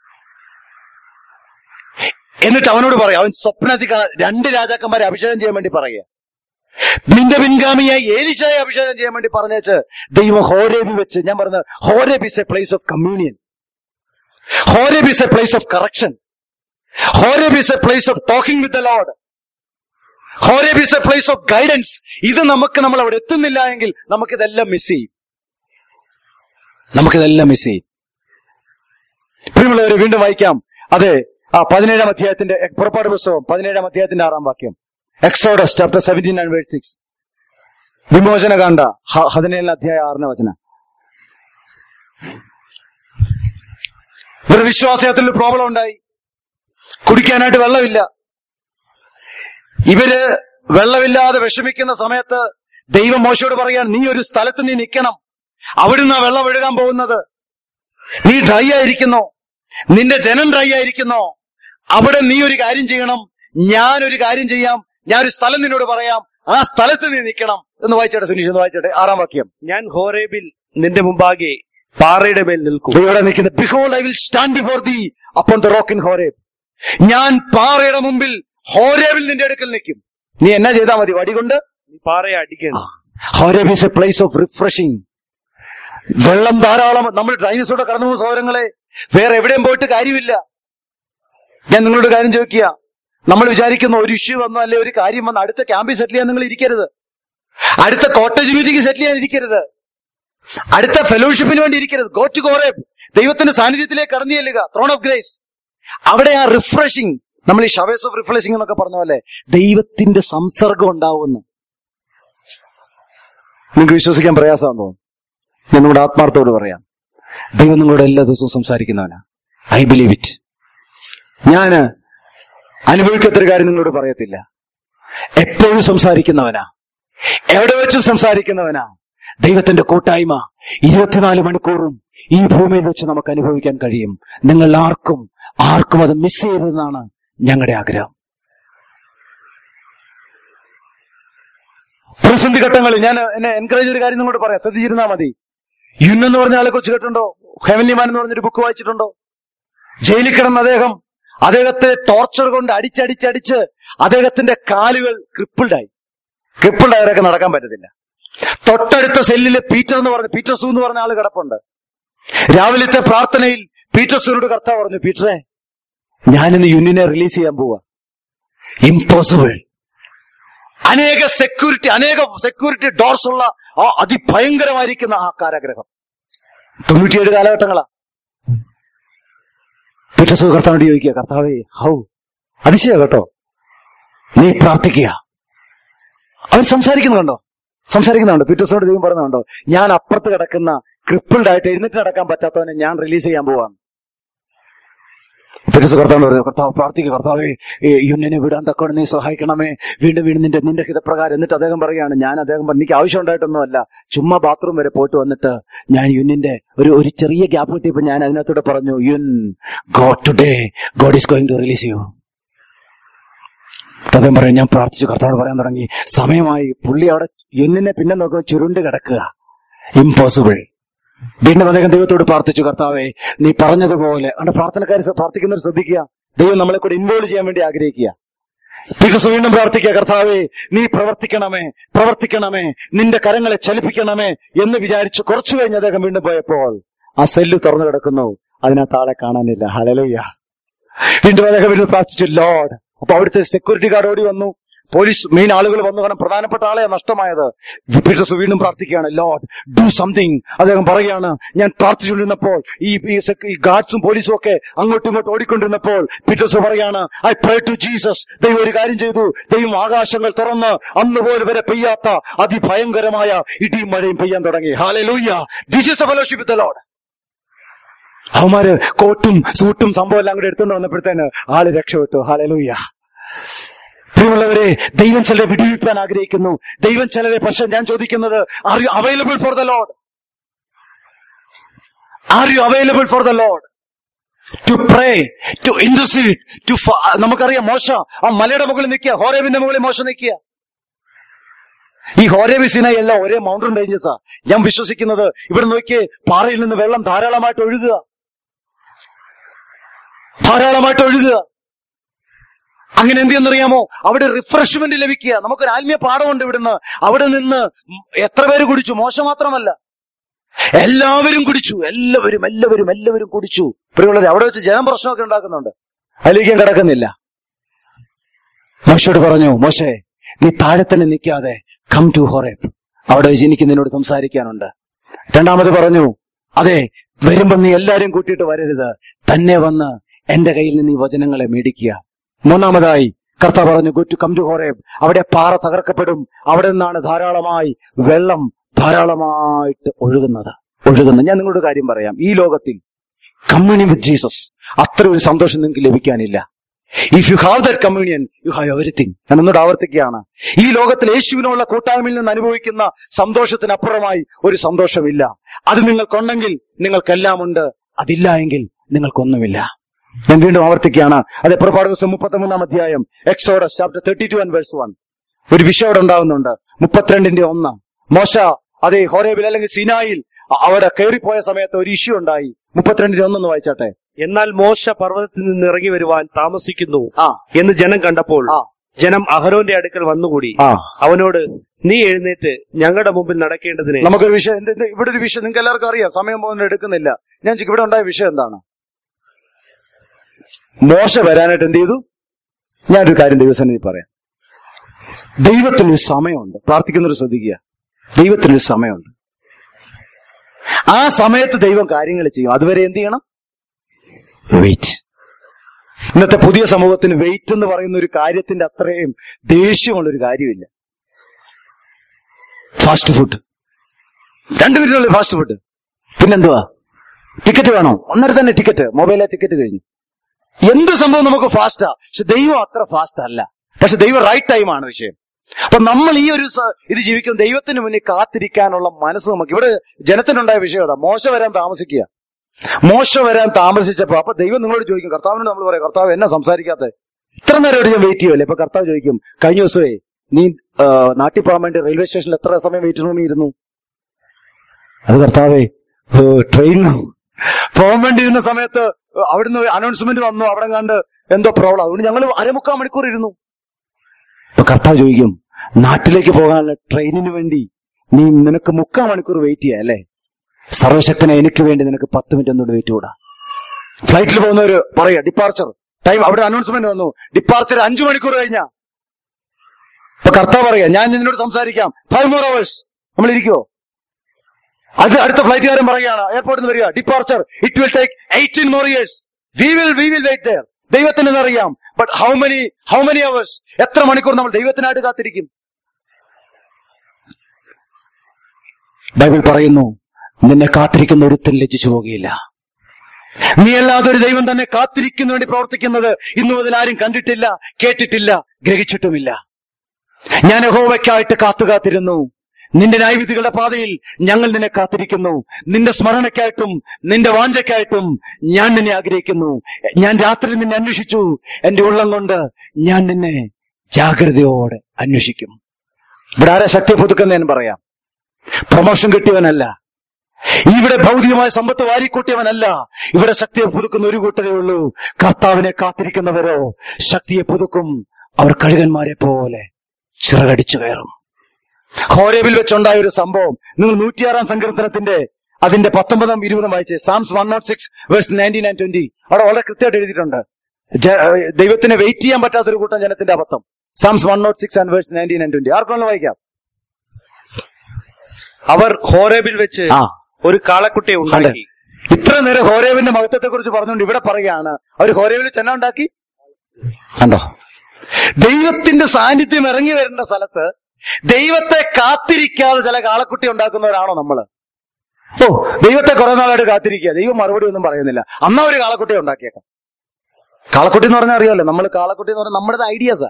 എന്നിട്ട് അവനോട് പറയാം അവൻ സ്വപ്നത്തിൽ കാണാൻ രണ്ട് രാജാക്കന്മാരെ അഭിഷേകം ചെയ്യാൻ വേണ്ടി പറയുക നിന്റെ പിൻഗാമിയായി ഏലിശായെ അഭിഷേകം ചെയ്യാൻ വേണ്ടി പറഞ്ഞേച്ച് ദൈവം ഹോരേബി വെച്ച് ഞാൻ പറഞ്ഞ Horeb is a place of communion Horeb is a place of correction Horeb is a place of talking with the Lord Horeb is a place of guidance ഇത് നമുക്ക് നമ്മൾ അവിടെ എത്തുന്നില്ല എങ്കിൽ നമുക്കിതെല്ലാം മിസ് ചെയ്യും നമുക്കിതെല്ലാം മിസ് ചെയ്യും പ്രിയമുള്ളവരെ വീണ്ടും വായിക്കാം അതെ ആ പതിനേഴാം അധ്യായത്തിന്റെ എ, പുറപ്പാട് പുസ്തകം പതിനേഴാം അധ്യായത്തിന്റെ ആറാം വാക്യം Exodus chapter seventeen and verse six വിമോചന കാണ്ട പതിനേഴാം അധ്യായ ആറിന് വചന ഒരു വിശ്വാസത്തിൽ ഒരു പ്രോബ്ലം ഉണ്ടായി കുടിക്കാനായിട്ട് വെള്ളമില്ല ഇവര് വെള്ളമില്ലാതെ വിഷമിക്കുന്ന സമയത്ത് ദൈവം മോശയോട് പറയാൻ നീ ഒരു സ്ഥലത്ത് നീ നിൽക്കണം അവിടുന്ന് ആ വെള്ളം ഒഴുകാൻ പോകുന്നത് നീ ഡ്രൈ ആയിരിക്കുന്നോ നിന്റെ ജനം ഡ്രൈ ആയിരിക്കുന്നോ അവിടെ നീ ഒരു കാര്യം ചെയ്യണം ഞാൻ ഒരു കാര്യം ചെയ്യാം ഞാൻ ഒരു സ്ഥലം നിന്നോട് പറയാം ആ സ്ഥലത്ത് നീ നിൽക്കണം എന്ന് വായിച്ചോട്ടെ സുനീഷ് എന്ന് വായിച്ചോട്ടെ ആറാം വാക്യം ഞാൻ ഹോരേബിൽ നിന്റെ മുമ്പാകെ പാറയുടെ മേൽ നിൽക്കും ഇവിടെ നിൽക്കുന്നത് behold I will stand before thee upon the rock in Horeb ഞാൻ പാറയുടെ മുമ്പിൽ ഹോരേബിൽ നിന്റെ അടുക്കൽ നിൽക്കും നീ എന്നാ ചെയ്താൽ മതി വടി കൊണ്ട് നീ പാറയെ അടിക്കണം Horeb is a place of refreshing വെള്ളം ധാരാളം നമ്മൾ ഡൈനസോടെ കടന്നു പോകുന്ന സൗരങ്ങളെ വേറെ എവിടെയും പോയിട്ട് കാര്യമില്ല ഞാൻ നിങ്ങളോട് കാര്യം ചോദിക്കുക നമ്മൾ വിചാരിക്കുന്ന ഒരു ഇഷ്യൂ വന്നോ അല്ലെ ഒരു കാര്യം വന്ന് അടുത്ത ക്യാമ്പിൽ സെറ്റിൽ ചെയ്യാൻ നിങ്ങൾ ഇരിക്കരുത് അടുത്ത കോട്ടേജ് മീറ്റിംഗ് സെറ്റിൽ ചെയ്യാൻ ഇരിക്കരുത് അടുത്ത ഫെലോഷിപ്പിന് വേണ്ടി ഇരിക്കരുത് ഗോ ടു ഗോറേബ് ദൈവത്തിന്റെ സാന്നിധ്യത്തിലേക്ക് കടന്നു ചെല്ലുക ത്രോൺ ഓഫ് ഗ്രേസ് അവിടെ ആ റിഫ്രഷിംഗ് നമ്മൾ ഈ ഷവേസ് ഓഫ് റിഫ്രഷിംഗ് എന്നൊക്കെ പറഞ്ഞ പോലെ ദൈവത്തിന്റെ സംസർഗം ഉണ്ടാവുമെന്ന് നിങ്ങൾക്ക് വിശ്വസിക്കാൻ പ്രയാസമാണെന്ന് തോന്നുന്നു ഞാൻ നിങ്ങളുടെ ആത്മാർത്ഥത്തോട് പറയാം ദൈവം നിങ്ങളോട് എല്ലാ ദിവസവും സംസാരിക്കുന്നവനാ ഐ ബിലീവ് ഇറ്റ് ഞാന് അനുഭവിക്കാത്തൊരു കാര്യം നിങ്ങളോട് പറയത്തില്ല എപ്പോഴും സംസാരിക്കുന്നവനാ എവിടെ വെച്ചും സംസാരിക്കുന്നവനാ ദൈവത്തിന്റെ കൂട്ടായ്മ ഇരുപത്തിനാല് മണിക്കൂറും ഈ ഭൂമിയിൽ വെച്ച് നമുക്ക് അനുഭവിക്കാൻ കഴിയും നിങ്ങൾ ആർക്കും ആർക്കും അത് മിസ് ചെയ്തതെന്നാണ് ഞങ്ങളുടെ ആഗ്രഹം പ്രതിസന്ധി ഘട്ടങ്ങളിൽ ഞാൻ എന്നെ എൻകറേജ് ഒരു കാര്യം നിങ്ങളോട് പറയാം ശ്രദ്ധിച്ചിരുന്നാ മതി യുൻ എന്ന് പറഞ്ഞ ആളെ കുറിച്ച് കേട്ടിട്ടുണ്ടോ ഹെവൻലി മാൻ എന്ന് പറഞ്ഞൊരു ബുക്ക് വായിച്ചിട്ടുണ്ടോ ജയിലിൽ കിടന്ന അദ്ദേഹം അദ്ദേഹത്തെ ടോർച്ചർ കൊണ്ട് അടിച്ചടിച്ചടിച്ച് അദ്ദേഹത്തിന്റെ കാലുകൾ ക്രിപ്പിൾഡായി ക്രിപ്പിൾഡായവരൊക്കെ നടക്കാൻ പറ്റത്തില്ല തൊട്ടടുത്ത സെല്ലില് പീറ്റർ എന്ന് പറഞ്ഞ പീറ്റർ സു എന്ന് പറഞ്ഞ ആള് കിടപ്പുണ്ട് രാവിലത്തെ പ്രാർത്ഥനയിൽ പീറ്റർ സുവിനോട് കർത്താവ് പറഞ്ഞു പീറ്ററെ ഞാനിന്ന് യുന്നിനെ റിലീസ് ചെയ്യാൻ പോവാ ഇമ്പോസിബിൾ അനേക സെക്യൂരിറ്റി അനേക സെക്യൂരിറ്റി ഡോർസ് ഉള്ള ആ അതിഭയങ്കരമായിരിക്കുന്ന ആ കാരാഗ്രഹം തൊണ്ണൂറ്റിയേഴ് കാലഘട്ടങ്ങളാ പിറ്റസു കർത്താവിനോട് ചോദിക്കുക കർത്താവേ ഹൗ അതിശയ കേട്ടോ നീ പ്രാർത്ഥിക്കുക അവൻ സംസാരിക്കുന്നുണ്ടോ സംസാരിക്കുന്നുണ്ടോ പിറ്റസോട് ദൈവം പറയുന്നുണ്ടോ ഞാൻ അപ്പുറത്ത് കിടക്കുന്ന ക്രിപ്പിൾഡ് ആയിട്ട് എഴുന്നേറ്റ് നടക്കാൻ പറ്റാത്തവനെ ഞാൻ റിലീസ് ചെയ്യാൻ പോവാണ് പിറ്റസ് കർത്താവ് പറഞ്ഞു കർത്താവ് പ്രാർത്ഥിക്കുക കർത്താവേ ഈ യുന്നിനെ വിടാൻ തക്കോടെ നീ സഹായിക്കണമേ വീണ്ടും വീണ്ടും നിന്റെ നിന്റെ ഹിതപ്രകാരം എന്നിട്ട് അദ്ദേഹം പറയുകയാണ് ഞാൻ അദ്ദേഹം പറഞ്ഞു എനിക്ക് ആവശ്യം ഉണ്ടായിട്ടൊന്നുമല്ല ചുമ്മാ ബാത്റൂം വരെ പോയിട്ട് വന്നിട്ട് ഞാൻ യുന്നിന്റെ ഒരു ഒരു ചെറിയ ഗ്യാപ്പ് കിട്ടിയപ്പോ ഞാൻ അതിനകത്തൂടെ പറഞ്ഞു യുൻ God today God is going to release you അദ്ദേഹം പറയും ഞാൻ പ്രാർത്ഥിച്ചു കർത്താവ് പറയാൻ തുടങ്ങി സമയമായി പുള്ളി അവിടെ യുന്നിനെ പിന്നെ നോക്കുമ്പോൾ ചുരുണ്ട് കിടക്കുക ഇമ്പോസിബിൾ വീണ്ടും അദ്ദേഹം ദൈവത്തോട് പ്രാർത്ഥിച്ചു കർത്താവേ നീ പറഞ്ഞതുപോലെ അവിടെ പ്രാർത്ഥനക്കാർ പ്രാർത്ഥിക്കുന്നവർ ശ്രദ്ധിക്കുക ദൈവം നമ്മളെ കൂടെ ഇൻവോൾവ് ചെയ്യാൻ വേണ്ടി ആഗ്രഹിക്കുക പീറ്റസ് വീണ്ടും പ്രാർത്ഥിക്കുക കർത്താവേ നീ പ്രവർത്തിക്കണമേ പ്രവർത്തിക്കണമേ നിന്റെ കരങ്ങളെ ചലിപ്പിക്കണമേ എന്ന് വിചാരിച്ച് കുറച്ചു കഴിഞ്ഞ് അദ്ദേഹം വീണ്ടും പോയപ്പോൾ ആ സെല്ല് തുറന്നു കിടക്കുന്നു അതിനകത്ത് ആളെ കാണാനില്ല ഹലലുയ്യ വീണ്ടും അദ്ദേഹം വീണ്ടും പ്രാർത്ഥിച്ചു ലോഡ് അപ്പൊ അവിടുത്തെ സെക്യൂരിറ്റി ഗാർഡ് ഓടി വന്നു പോലീസ് മെയിൻ ആളുകൾ വന്നു കാരണം പ്രധാനപ്പെട്ട ആളെ നഷ്ടമായത് പീറ്റേഴ്സ് വീണ്ടും പ്രാർത്ഥിക്കുകയാണ് ലോഡ് ഡു സംതിങ് അദ്ദേഹം പറയുകയാണ് ഞാൻ പ്രാർത്ഥിച്ചുകൊണ്ടിരുന്നപ്പോൾ ഈ ഈ sec- ഈ ഗാർഡ്സും പോലീസും ഒക്കെ അങ്ങോട്ടും ഇങ്ങോട്ടും ഓടിക്കൊണ്ടിരുന്നപ്പോൾ പീറ്റേഴ്സ് പറയാണ് ഐ പ്രേ ടു ജീസസ് ദൈവം ഒരു കാര്യം ചെയ്തു ദൈവം ആകാശങ്ങൾ തുറന്ന് അന്ന് പോലെ വരെ പെയ്യാത്ത അതിഭയങ്കരമായ ഇടിയും മഴയും പെയ്യാൻ തുടങ്ങി hallelujah this is fellowship with Lord അവന്മാര് കോട്ടും സൂട്ടും സംഭവം എല്ലാം കൂടെ എടുത്തുകൊണ്ട് വന്നപ്പോഴത്തേന് ആള് രക്ഷപ്പെട്ടു ഹാലലൂയ്യ പ്രിയമുള്ളവരെ ദൈവം ചിലരെ വിടുവിപ്പാൻ ആഗ്രഹിക്കുന്നു ദൈവം ചിലരെ പക്ഷെ ഞാൻ ചോദിക്കുന്നത് are you available for the Lord are you available for the Lord to pray to ഇൻഡസ്ട്രീഡ് ടു നമുക്കറിയാം മോശ ആ മലയുടെ മുകളിൽ നിൽക്കുക ഹോരേബിന്റെ മുകളിൽ മോശം നിൽക്കുക ഈ ഹോരേബി സിനായി എല്ലാം ഒരേ മൗണ്ടൻ റേഞ്ചസാ ഞാൻ വിശ്വസിക്കുന്നത് ഇവിടെ നോക്കിയേ പാറയിൽ നിന്ന് വെള്ളം ധാരാളമായിട്ട് ഒഴുകുക ധാരാളമായിട്ട് ഒഴുകുക അങ്ങനെ എന്ത് ചെയ്യുന്നറിയാമോ അവിടെ റിഫ്രഷ്മെന്റ് ലഭിക്കുക നമുക്കൊരു ആത്മീയ പാഠമുണ്ട് ഇവിടുന്ന് അവിടെ നിന്ന് എത്ര പേര് കുടിച്ചു മോശം മാത്രമല്ല എല്ലാവരും കുടിച്ചു എല്ലാവരും എല്ലാവരും എല്ലാവരും കുടിച്ചു പ്രിയമുള്ളവർ അവിടെ വെച്ച് ജനം പ്രശ്നമൊക്കെ ഉണ്ടാക്കുന്നുണ്ട് അതിലേക്ക് ഞാൻ കിടക്കുന്നില്ല മോശയോട് പറഞ്ഞു മോശേ നീ താഴെ തന്നെ നിൽക്കാതെ കം ടു ഹോറേബ് അവിടെ വെച്ച് എനിക്ക് നിന്നോട് സംസാരിക്കാനുണ്ട് രണ്ടാമത് പറഞ്ഞു അതെ വരുമ്പോ നീ എല്ലാരും കൂട്ടിയിട്ട് വരരുത് തന്നെ വന്ന് എന്റെ കയ്യിൽ നിന്ന് ഈ വചനങ്ങളെ മേടിക്കുക മൂന്നാമതായി കർത്താവ് പറഞ്ഞു ഗുറ്റു കം ടു ഹോറേബ് അവിടെ പാറ തകർക്കപ്പെടും അവിടെ നിന്നാണ് ധാരാളമായി വെള്ളം ധാരാളമായിട്ട് ഒഴുകുന്നത് ഒഴുകുന്നത് ഞാൻ നിങ്ങളോട് കാര്യം പറയാം ഈ ലോകത്തിൽ കമ്മ്യൂണിയൻ വിത്ത് ജീസസ് അത്ര ഒരു സന്തോഷം നിങ്ങൾക്ക് ലഭിക്കാനില്ല if you have that communion you have everything ഞാൻ ഒന്നുകൂടെ ആവർത്തിക്കുകയാണ് ഈ ലോകത്തിൽ യേശുവിനുള്ള കൂട്ടായ്മയിൽ നിന്ന് അനുഭവിക്കുന്ന സന്തോഷത്തിനപ്പുറമായി ഒരു സന്തോഷമില്ല അത് നിങ്ങൾക്കുണ്ടെങ്കിൽ നിങ്ങൾക്കെല്ലാം ഉണ്ട് അതില്ല എങ്കിൽ നിങ്ങൾക്കൊന്നുമില്ല ഞാൻ വീണ്ടും ആവർത്തിക്കുകയാണ് അതെ പുറപ്പാട് ദിവസം മുപ്പത്തി മൂന്നാം അധ്യായം Exodus chapter thirty two and verse one ഒരു വിഷയം അവിടെ ഉണ്ടാകുന്നുണ്ട് മുപ്പത്തിരണ്ടിന്റെ ഒന്ന് മോശ അതെ ഹോരേബിൽ അല്ലെങ്കിൽ സിനായിൽ അ- അവിടെ കയറിപ്പോയ സമയത്ത് ഒരു ഇഷ്യൂ ഉണ്ടായി മുപ്പത്തിരണ്ടിന്റെ ഒന്നൊന്ന് വായിച്ചാട്ടെ എന്നാൽ മോശ പർവ്വതത്തിൽ നിന്ന് ഇറങ്ങി വരുവാൻ താമസിക്കുന്നു ആ എന്ന് ജനം കണ്ടപ്പോൾ ആ ജനം അഹരോന്റെ അടുക്കൽ വന്നുകൂടി ആ അവനോട് നീ എഴുന്നേറ്റ് ഞങ്ങളുടെ മുമ്പിൽ നടക്കേണ്ടതിന് നമുക്കൊരു വിഷയം എന്ത് എന്ത് ഇവിടെ ഒരു വിഷയം നിങ്ങൾക്ക് എല്ലാവർക്കും അറിയാം സമയം പോകുന്നത് എടുക്കുന്നില്ല ഞാൻ ചോദിക്കും, ഇവിടെ ഉണ്ടായ വിഷയം എന്താണ് മോശ വരാനായിട്ട് എന്ത് ചെയ്തു ഞാനൊരു കാര്യം ദൈവസന്നിധി പറയാം ദൈവത്തിനൊരു സമയമുണ്ട് പ്രാർത്ഥിക്കുന്നവർ ശ്രദ്ധിക്കുക ദൈവത്തിനൊരു സമയമുണ്ട് ആ സമയത്ത് ദൈവം കാര്യങ്ങൾ ചെയ്യും അതുവരെ എന്ത് ചെയ്യണം വെയിറ്റ് ഇന്നത്തെ പുതിയ സമൂഹത്തിന് വെയിറ്റ് എന്ന് പറയുന്ന ഒരു കാര്യത്തിന്റെ അത്രയും ദേഷ്യമുള്ള ഒരു കാര്യമില്ല ഫാസ്റ്റ് ഫുഡ് രണ്ട് മിനിറ്റിനുള്ളിൽ ഫാസ്റ്റ് ഫുഡ് പിന്നെന്തുവാ ടിക്കറ്റ് വേണോ ഒന്നര തന്നെ ടിക്കറ്റ് മൊബൈലിലെ ടിക്കറ്റ് കഴിഞ്ഞു എന്ത് സംഭവം നമുക്ക് ഫാസ്റ്റാ പക്ഷെ ദൈവം അത്ര ഫാസ്റ്റ് അല്ല പക്ഷെ ദൈവം റൈറ്റ് ടൈമാണ് വിഷയം അപ്പൊ നമ്മൾ ഈ ഒരു സ- ഇത് ജീവിക്കും ദൈവത്തിന് മുന്നിൽ കാത്തിരിക്കാനുള്ള മനസ്സ് നമുക്ക് ഇവിടെ ജനത്തിനുണ്ടായ വിഷയം അതാ മോശ വരാൻ താമസിക്കുക മോശ വരാൻ താമസിച്ചപ്പോ അപ്പൊ ദൈവം നിങ്ങളോട് ചോദിക്കും കർത്താവിനോട് നമ്മൾ പറയാം കർത്താവ് എന്നെ സംസാരിക്കാത്ത ഇത്ര നേരമായിട്ട് ഞാൻ വെയിറ്റ് ചെയ്യുമല്ലേ ഇപ്പൊ കർത്താവ് ചോദിക്കും കഴിഞ്ഞ ദിവസമേ നീ ആ, നാട്ടിൽ പോകാൻ വേണ്ടി റെയിൽവേ സ്റ്റേഷനിൽ എത്ര സമയം വെയിറ്റ് റൂമിൽ ഇരുന്നു അത് കർത്താവേ ട്രെയിനിന് പോകാൻ വേണ്ടി ഇരുന്ന സമയത്ത് അവിടുന്ന് അനൗൺസ്മെന്റ് വന്നു അവിടെ കണ്ട് എന്തോ പ്രോബ്ലം അതുകൊണ്ട് ഞങ്ങൾ അരമുക്കാൽ മണിക്കൂർ ഇരുന്നു ഇപ്പൊ കർത്താവ് ചോദിക്കും നാട്ടിലേക്ക് പോകാനുള്ള ട്രെയിനിന് വേണ്ടി നീ നിനക്ക് മുക്കാൽ മണിക്കൂർ വെയിറ്റ് ചെയ്യാം അല്ലേ സർവശക്തനെ എനിക്ക് വേണ്ടി നിനക്ക് പത്ത് മിനിറ്റ് ഒന്നുകൂടി വെയിറ്റ് കൂടാ ഫ്ലൈറ്റിൽ പോകുന്നവര് പറയാ ഡിപ്പാർച്ചർ ടൈം അവിടെ അനൗൺസ്മെന്റ് വന്നു ഡിപ്പാർച്ചർ അഞ്ചു മണിക്കൂർ കഴിഞ്ഞാ ഇപ്പൊ കർത്താവ് പറയാ ഞാൻ നിന്നോട് സംസാരിക്കാം ഫൈവ് മോർ അവേഴ്സ് നമ്മൾ ഇരിക്കുവോ അത് അടുത്ത ഫ്ലൈറ്റുകാരൻ പറയുകയാണ് എയർപോർട്ടിൽ നിന്ന് വരിക departure it will take eighteen more years we will we will wait there ദൈവത്തിന് അറിയാം but how many how many hours എത്ര മണിക്കൂർ നമ്മൾ ദൈവത്തിനായിട്ട് കാത്തിരിക്കും ബൈബിൾ പറയുന്നു നിന്നെ കാത്തിരിക്കുന്ന ഒരുത്തൻ ലജ്ജിച്ചു പോകുകയില്ല നീ അല്ലാതെ ഒരു ദൈവം തന്നെ കാത്തിരിക്കുന്നു വേണ്ടി പ്രവർത്തിക്കുന്നത് ഇന്നു മുതൽ ആരും കണ്ടിട്ടില്ല കേട്ടിട്ടില്ല ഗ്രഹിച്ചിട്ടുമില്ല ഞാൻ യഹോവയ്ക്കായിട്ട് കാത്തു കാത്തിരുന്നു നിന്റെ ന്യായവിധികളുടെ പാതയിൽ ഞങ്ങൾ നിന്നെ കാത്തിരിക്കുന്നു നിന്റെ സ്മരണയ്ക്കായിട്ടും നിന്റെ വാഞ്ചയ്ക്കായിട്ടും ഞാൻ നിന്നെ ആഗ്രഹിക്കുന്നു ഞാൻ രാത്രി നിന്നെ അന്വേഷിച്ചു എന്റെ ഉള്ളം കൊണ്ട് ഞാൻ നിന്നെ ജാഗ്രതയോടെ അന്വേഷിക്കും ഇവിടെ ആരാ ശക്തി പുതുക്കുന്ന ഞാൻ പറയാം പ്രമോഷൻ കിട്ടിയവനല്ല ഇവിടെ ഭൗതികമായ സമ്പത്ത് വാരിക്കൂട്ടിയവനല്ല ഇവിടെ ശക്തിയെ പുതുക്കുന്ന ഒരു കൂട്ടരേ ഉള്ളൂ കർത്താവിനെ കാത്തിരിക്കുന്നവരോ ശക്തിയെ പുതുക്കും അവർ കഴുകന്മാരെ പോലെ ചിറകടിച്ചു കയറും ഹോരേബിൽ വെച്ചുണ്ടായ ഒരു സംഭവം നിങ്ങൾ നൂറ്റിയാറാം സങ്കീർത്തനത്തിന്റെ അതിന്റെ പത്തൊമ്പതാം ഇരുപതും വായിച്ചേ Psalms one naught six verse nineteen and twenty അവിടെ വളരെ കൃത്യമായിട്ട് എഴുതിയിട്ടുണ്ട് ജ- ഏഹ് ദൈവത്തിനെ വെയിറ്റ് ചെയ്യാൻ പറ്റാത്തൊരു കൂട്ടം ജനത്തിന്റെ അബദ്ധം Psalms one naught six and verse nineteen and twenty ആർക്കൊന്ന് വായിക്കാം അവർ ഹോരേബിൽ വെച്ച് ആ ഒരു കാളക്കുട്ടിയെ ഉണ്ടാക്കി ഇത്ര നേരം ഹോരേവിന്റെ മഹത്വത്തെ കുറിച്ച് പറഞ്ഞുകൊണ്ട് ഇവിടെ പറയുകയാണ് അവർ ഹോരേവിൽ ചെന്ന ഉണ്ടാക്കി കണ്ടോ ദൈവത്തിന്റെ സാന്നിധ്യം ഇറങ്ങി വരേണ്ട സ്ഥലത്ത് ദൈവത്തെ കാത്തിരിക്കാതെ ചില കാളക്കുട്ടി ഉണ്ടാക്കുന്നവരാണോ നമ്മള് ഓ ദൈവത്തെ കുറെ നാളായിട്ട് കാത്തിരിക്കുക ദൈവം മറുപടി ഒന്നും പറയുന്നില്ല അന്നാ ഒരു കാളക്കുട്ടിയെ ഉണ്ടാക്കിയേക്കാം കാളക്കുട്ടി എന്ന് പറഞ്ഞാൽ അറിയാമല്ലോ നമ്മൾ കാളക്കുട്ടി എന്ന് പറഞ്ഞാൽ നമ്മുടെ ഐഡിയാസാ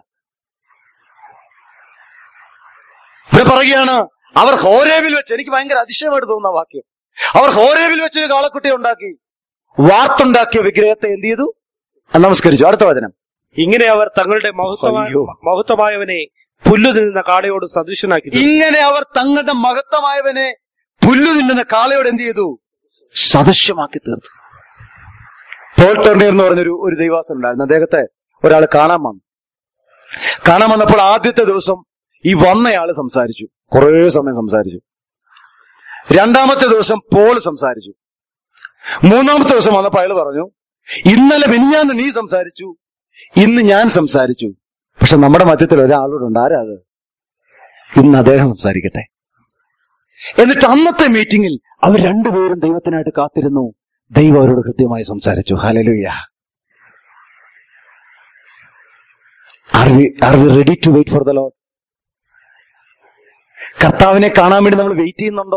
ഇവിടെ പറയുകയാണ് അവർ ഹോരേവിൽ വെച്ച് എനിക്ക് ഭയങ്കര അതിശയമായിട്ട് തോന്നുന്ന വാക്യം അവർ ഹോരേവിൽ വെച്ച് ഒരു കാളക്കുട്ടിയെ ഉണ്ടാക്കി വാർത്തുണ്ടാക്കിയ വിഗ്രഹത്തെ എന്ത് ചെയ്തു ആ, നമസ്കരിച്ചു അടുത്ത വചനം ഇങ്ങനെ അവർ തങ്ങളുടെ മഹത്വമായ അയ്യോ. മഹത്വമായവനെ പുല്ലു തിന്നുന്ന കാളയോട് സദൃശനാക്കി തീർത്തു. ഇങ്ങനെ അവർ തങ്ങളുടെ മഹത്തമായവനെ പുല്ലു തിന്നുന്ന കാളയോട് എന്ത് ചെയ്തു സദൃശ്യമാക്കി തീർത്തു പോൾ ടെർണിയർ എന്ന് പറഞ്ഞൊരു ഒരു ദൈവാസൻ ഉണ്ടായിരുന്നു അദ്ദേഹത്തെ ഒരാൾ കാണാൻ വന്നു കാണാൻ വന്നപ്പോൾ ആദ്യത്തെ ദിവസം ഈ വന്നയാള് സംസാരിച്ചു കുറേ സമയം സംസാരിച്ചു രണ്ടാമത്തെ ദിവസം പോൾ സംസാരിച്ചു മൂന്നാമത്തെ ദിവസം വന്നപ്പോൾ അയാൾ പറഞ്ഞു ഇന്നലെ മിനിഞ്ഞാന്ന് നീ സംസാരിച്ചു ഇന്ന് ഞാൻ സംസാരിച്ചു പക്ഷെ നമ്മുടെ മധ്യത്തിൽ ഒരാളോടുണ്ട് ആരാ അത് ഇന്ന് അദ്ദേഹം സംസാരിക്കട്ടെ എന്നിട്ട് അന്നത്തെ മീറ്റിംഗിൽ അവർ രണ്ടുപേരും ദൈവത്തിനായിട്ട് കാത്തിരുന്നു ദൈവം അവരോട് കൃത്യമായി സംസാരിച്ചു hallelujah are we are we ready to wait for the Lord കർത്താവിനെ കാണാൻ വേണ്ടി നമ്മൾ വെയിറ്റ് ചെയ്യുന്നുണ്ടോ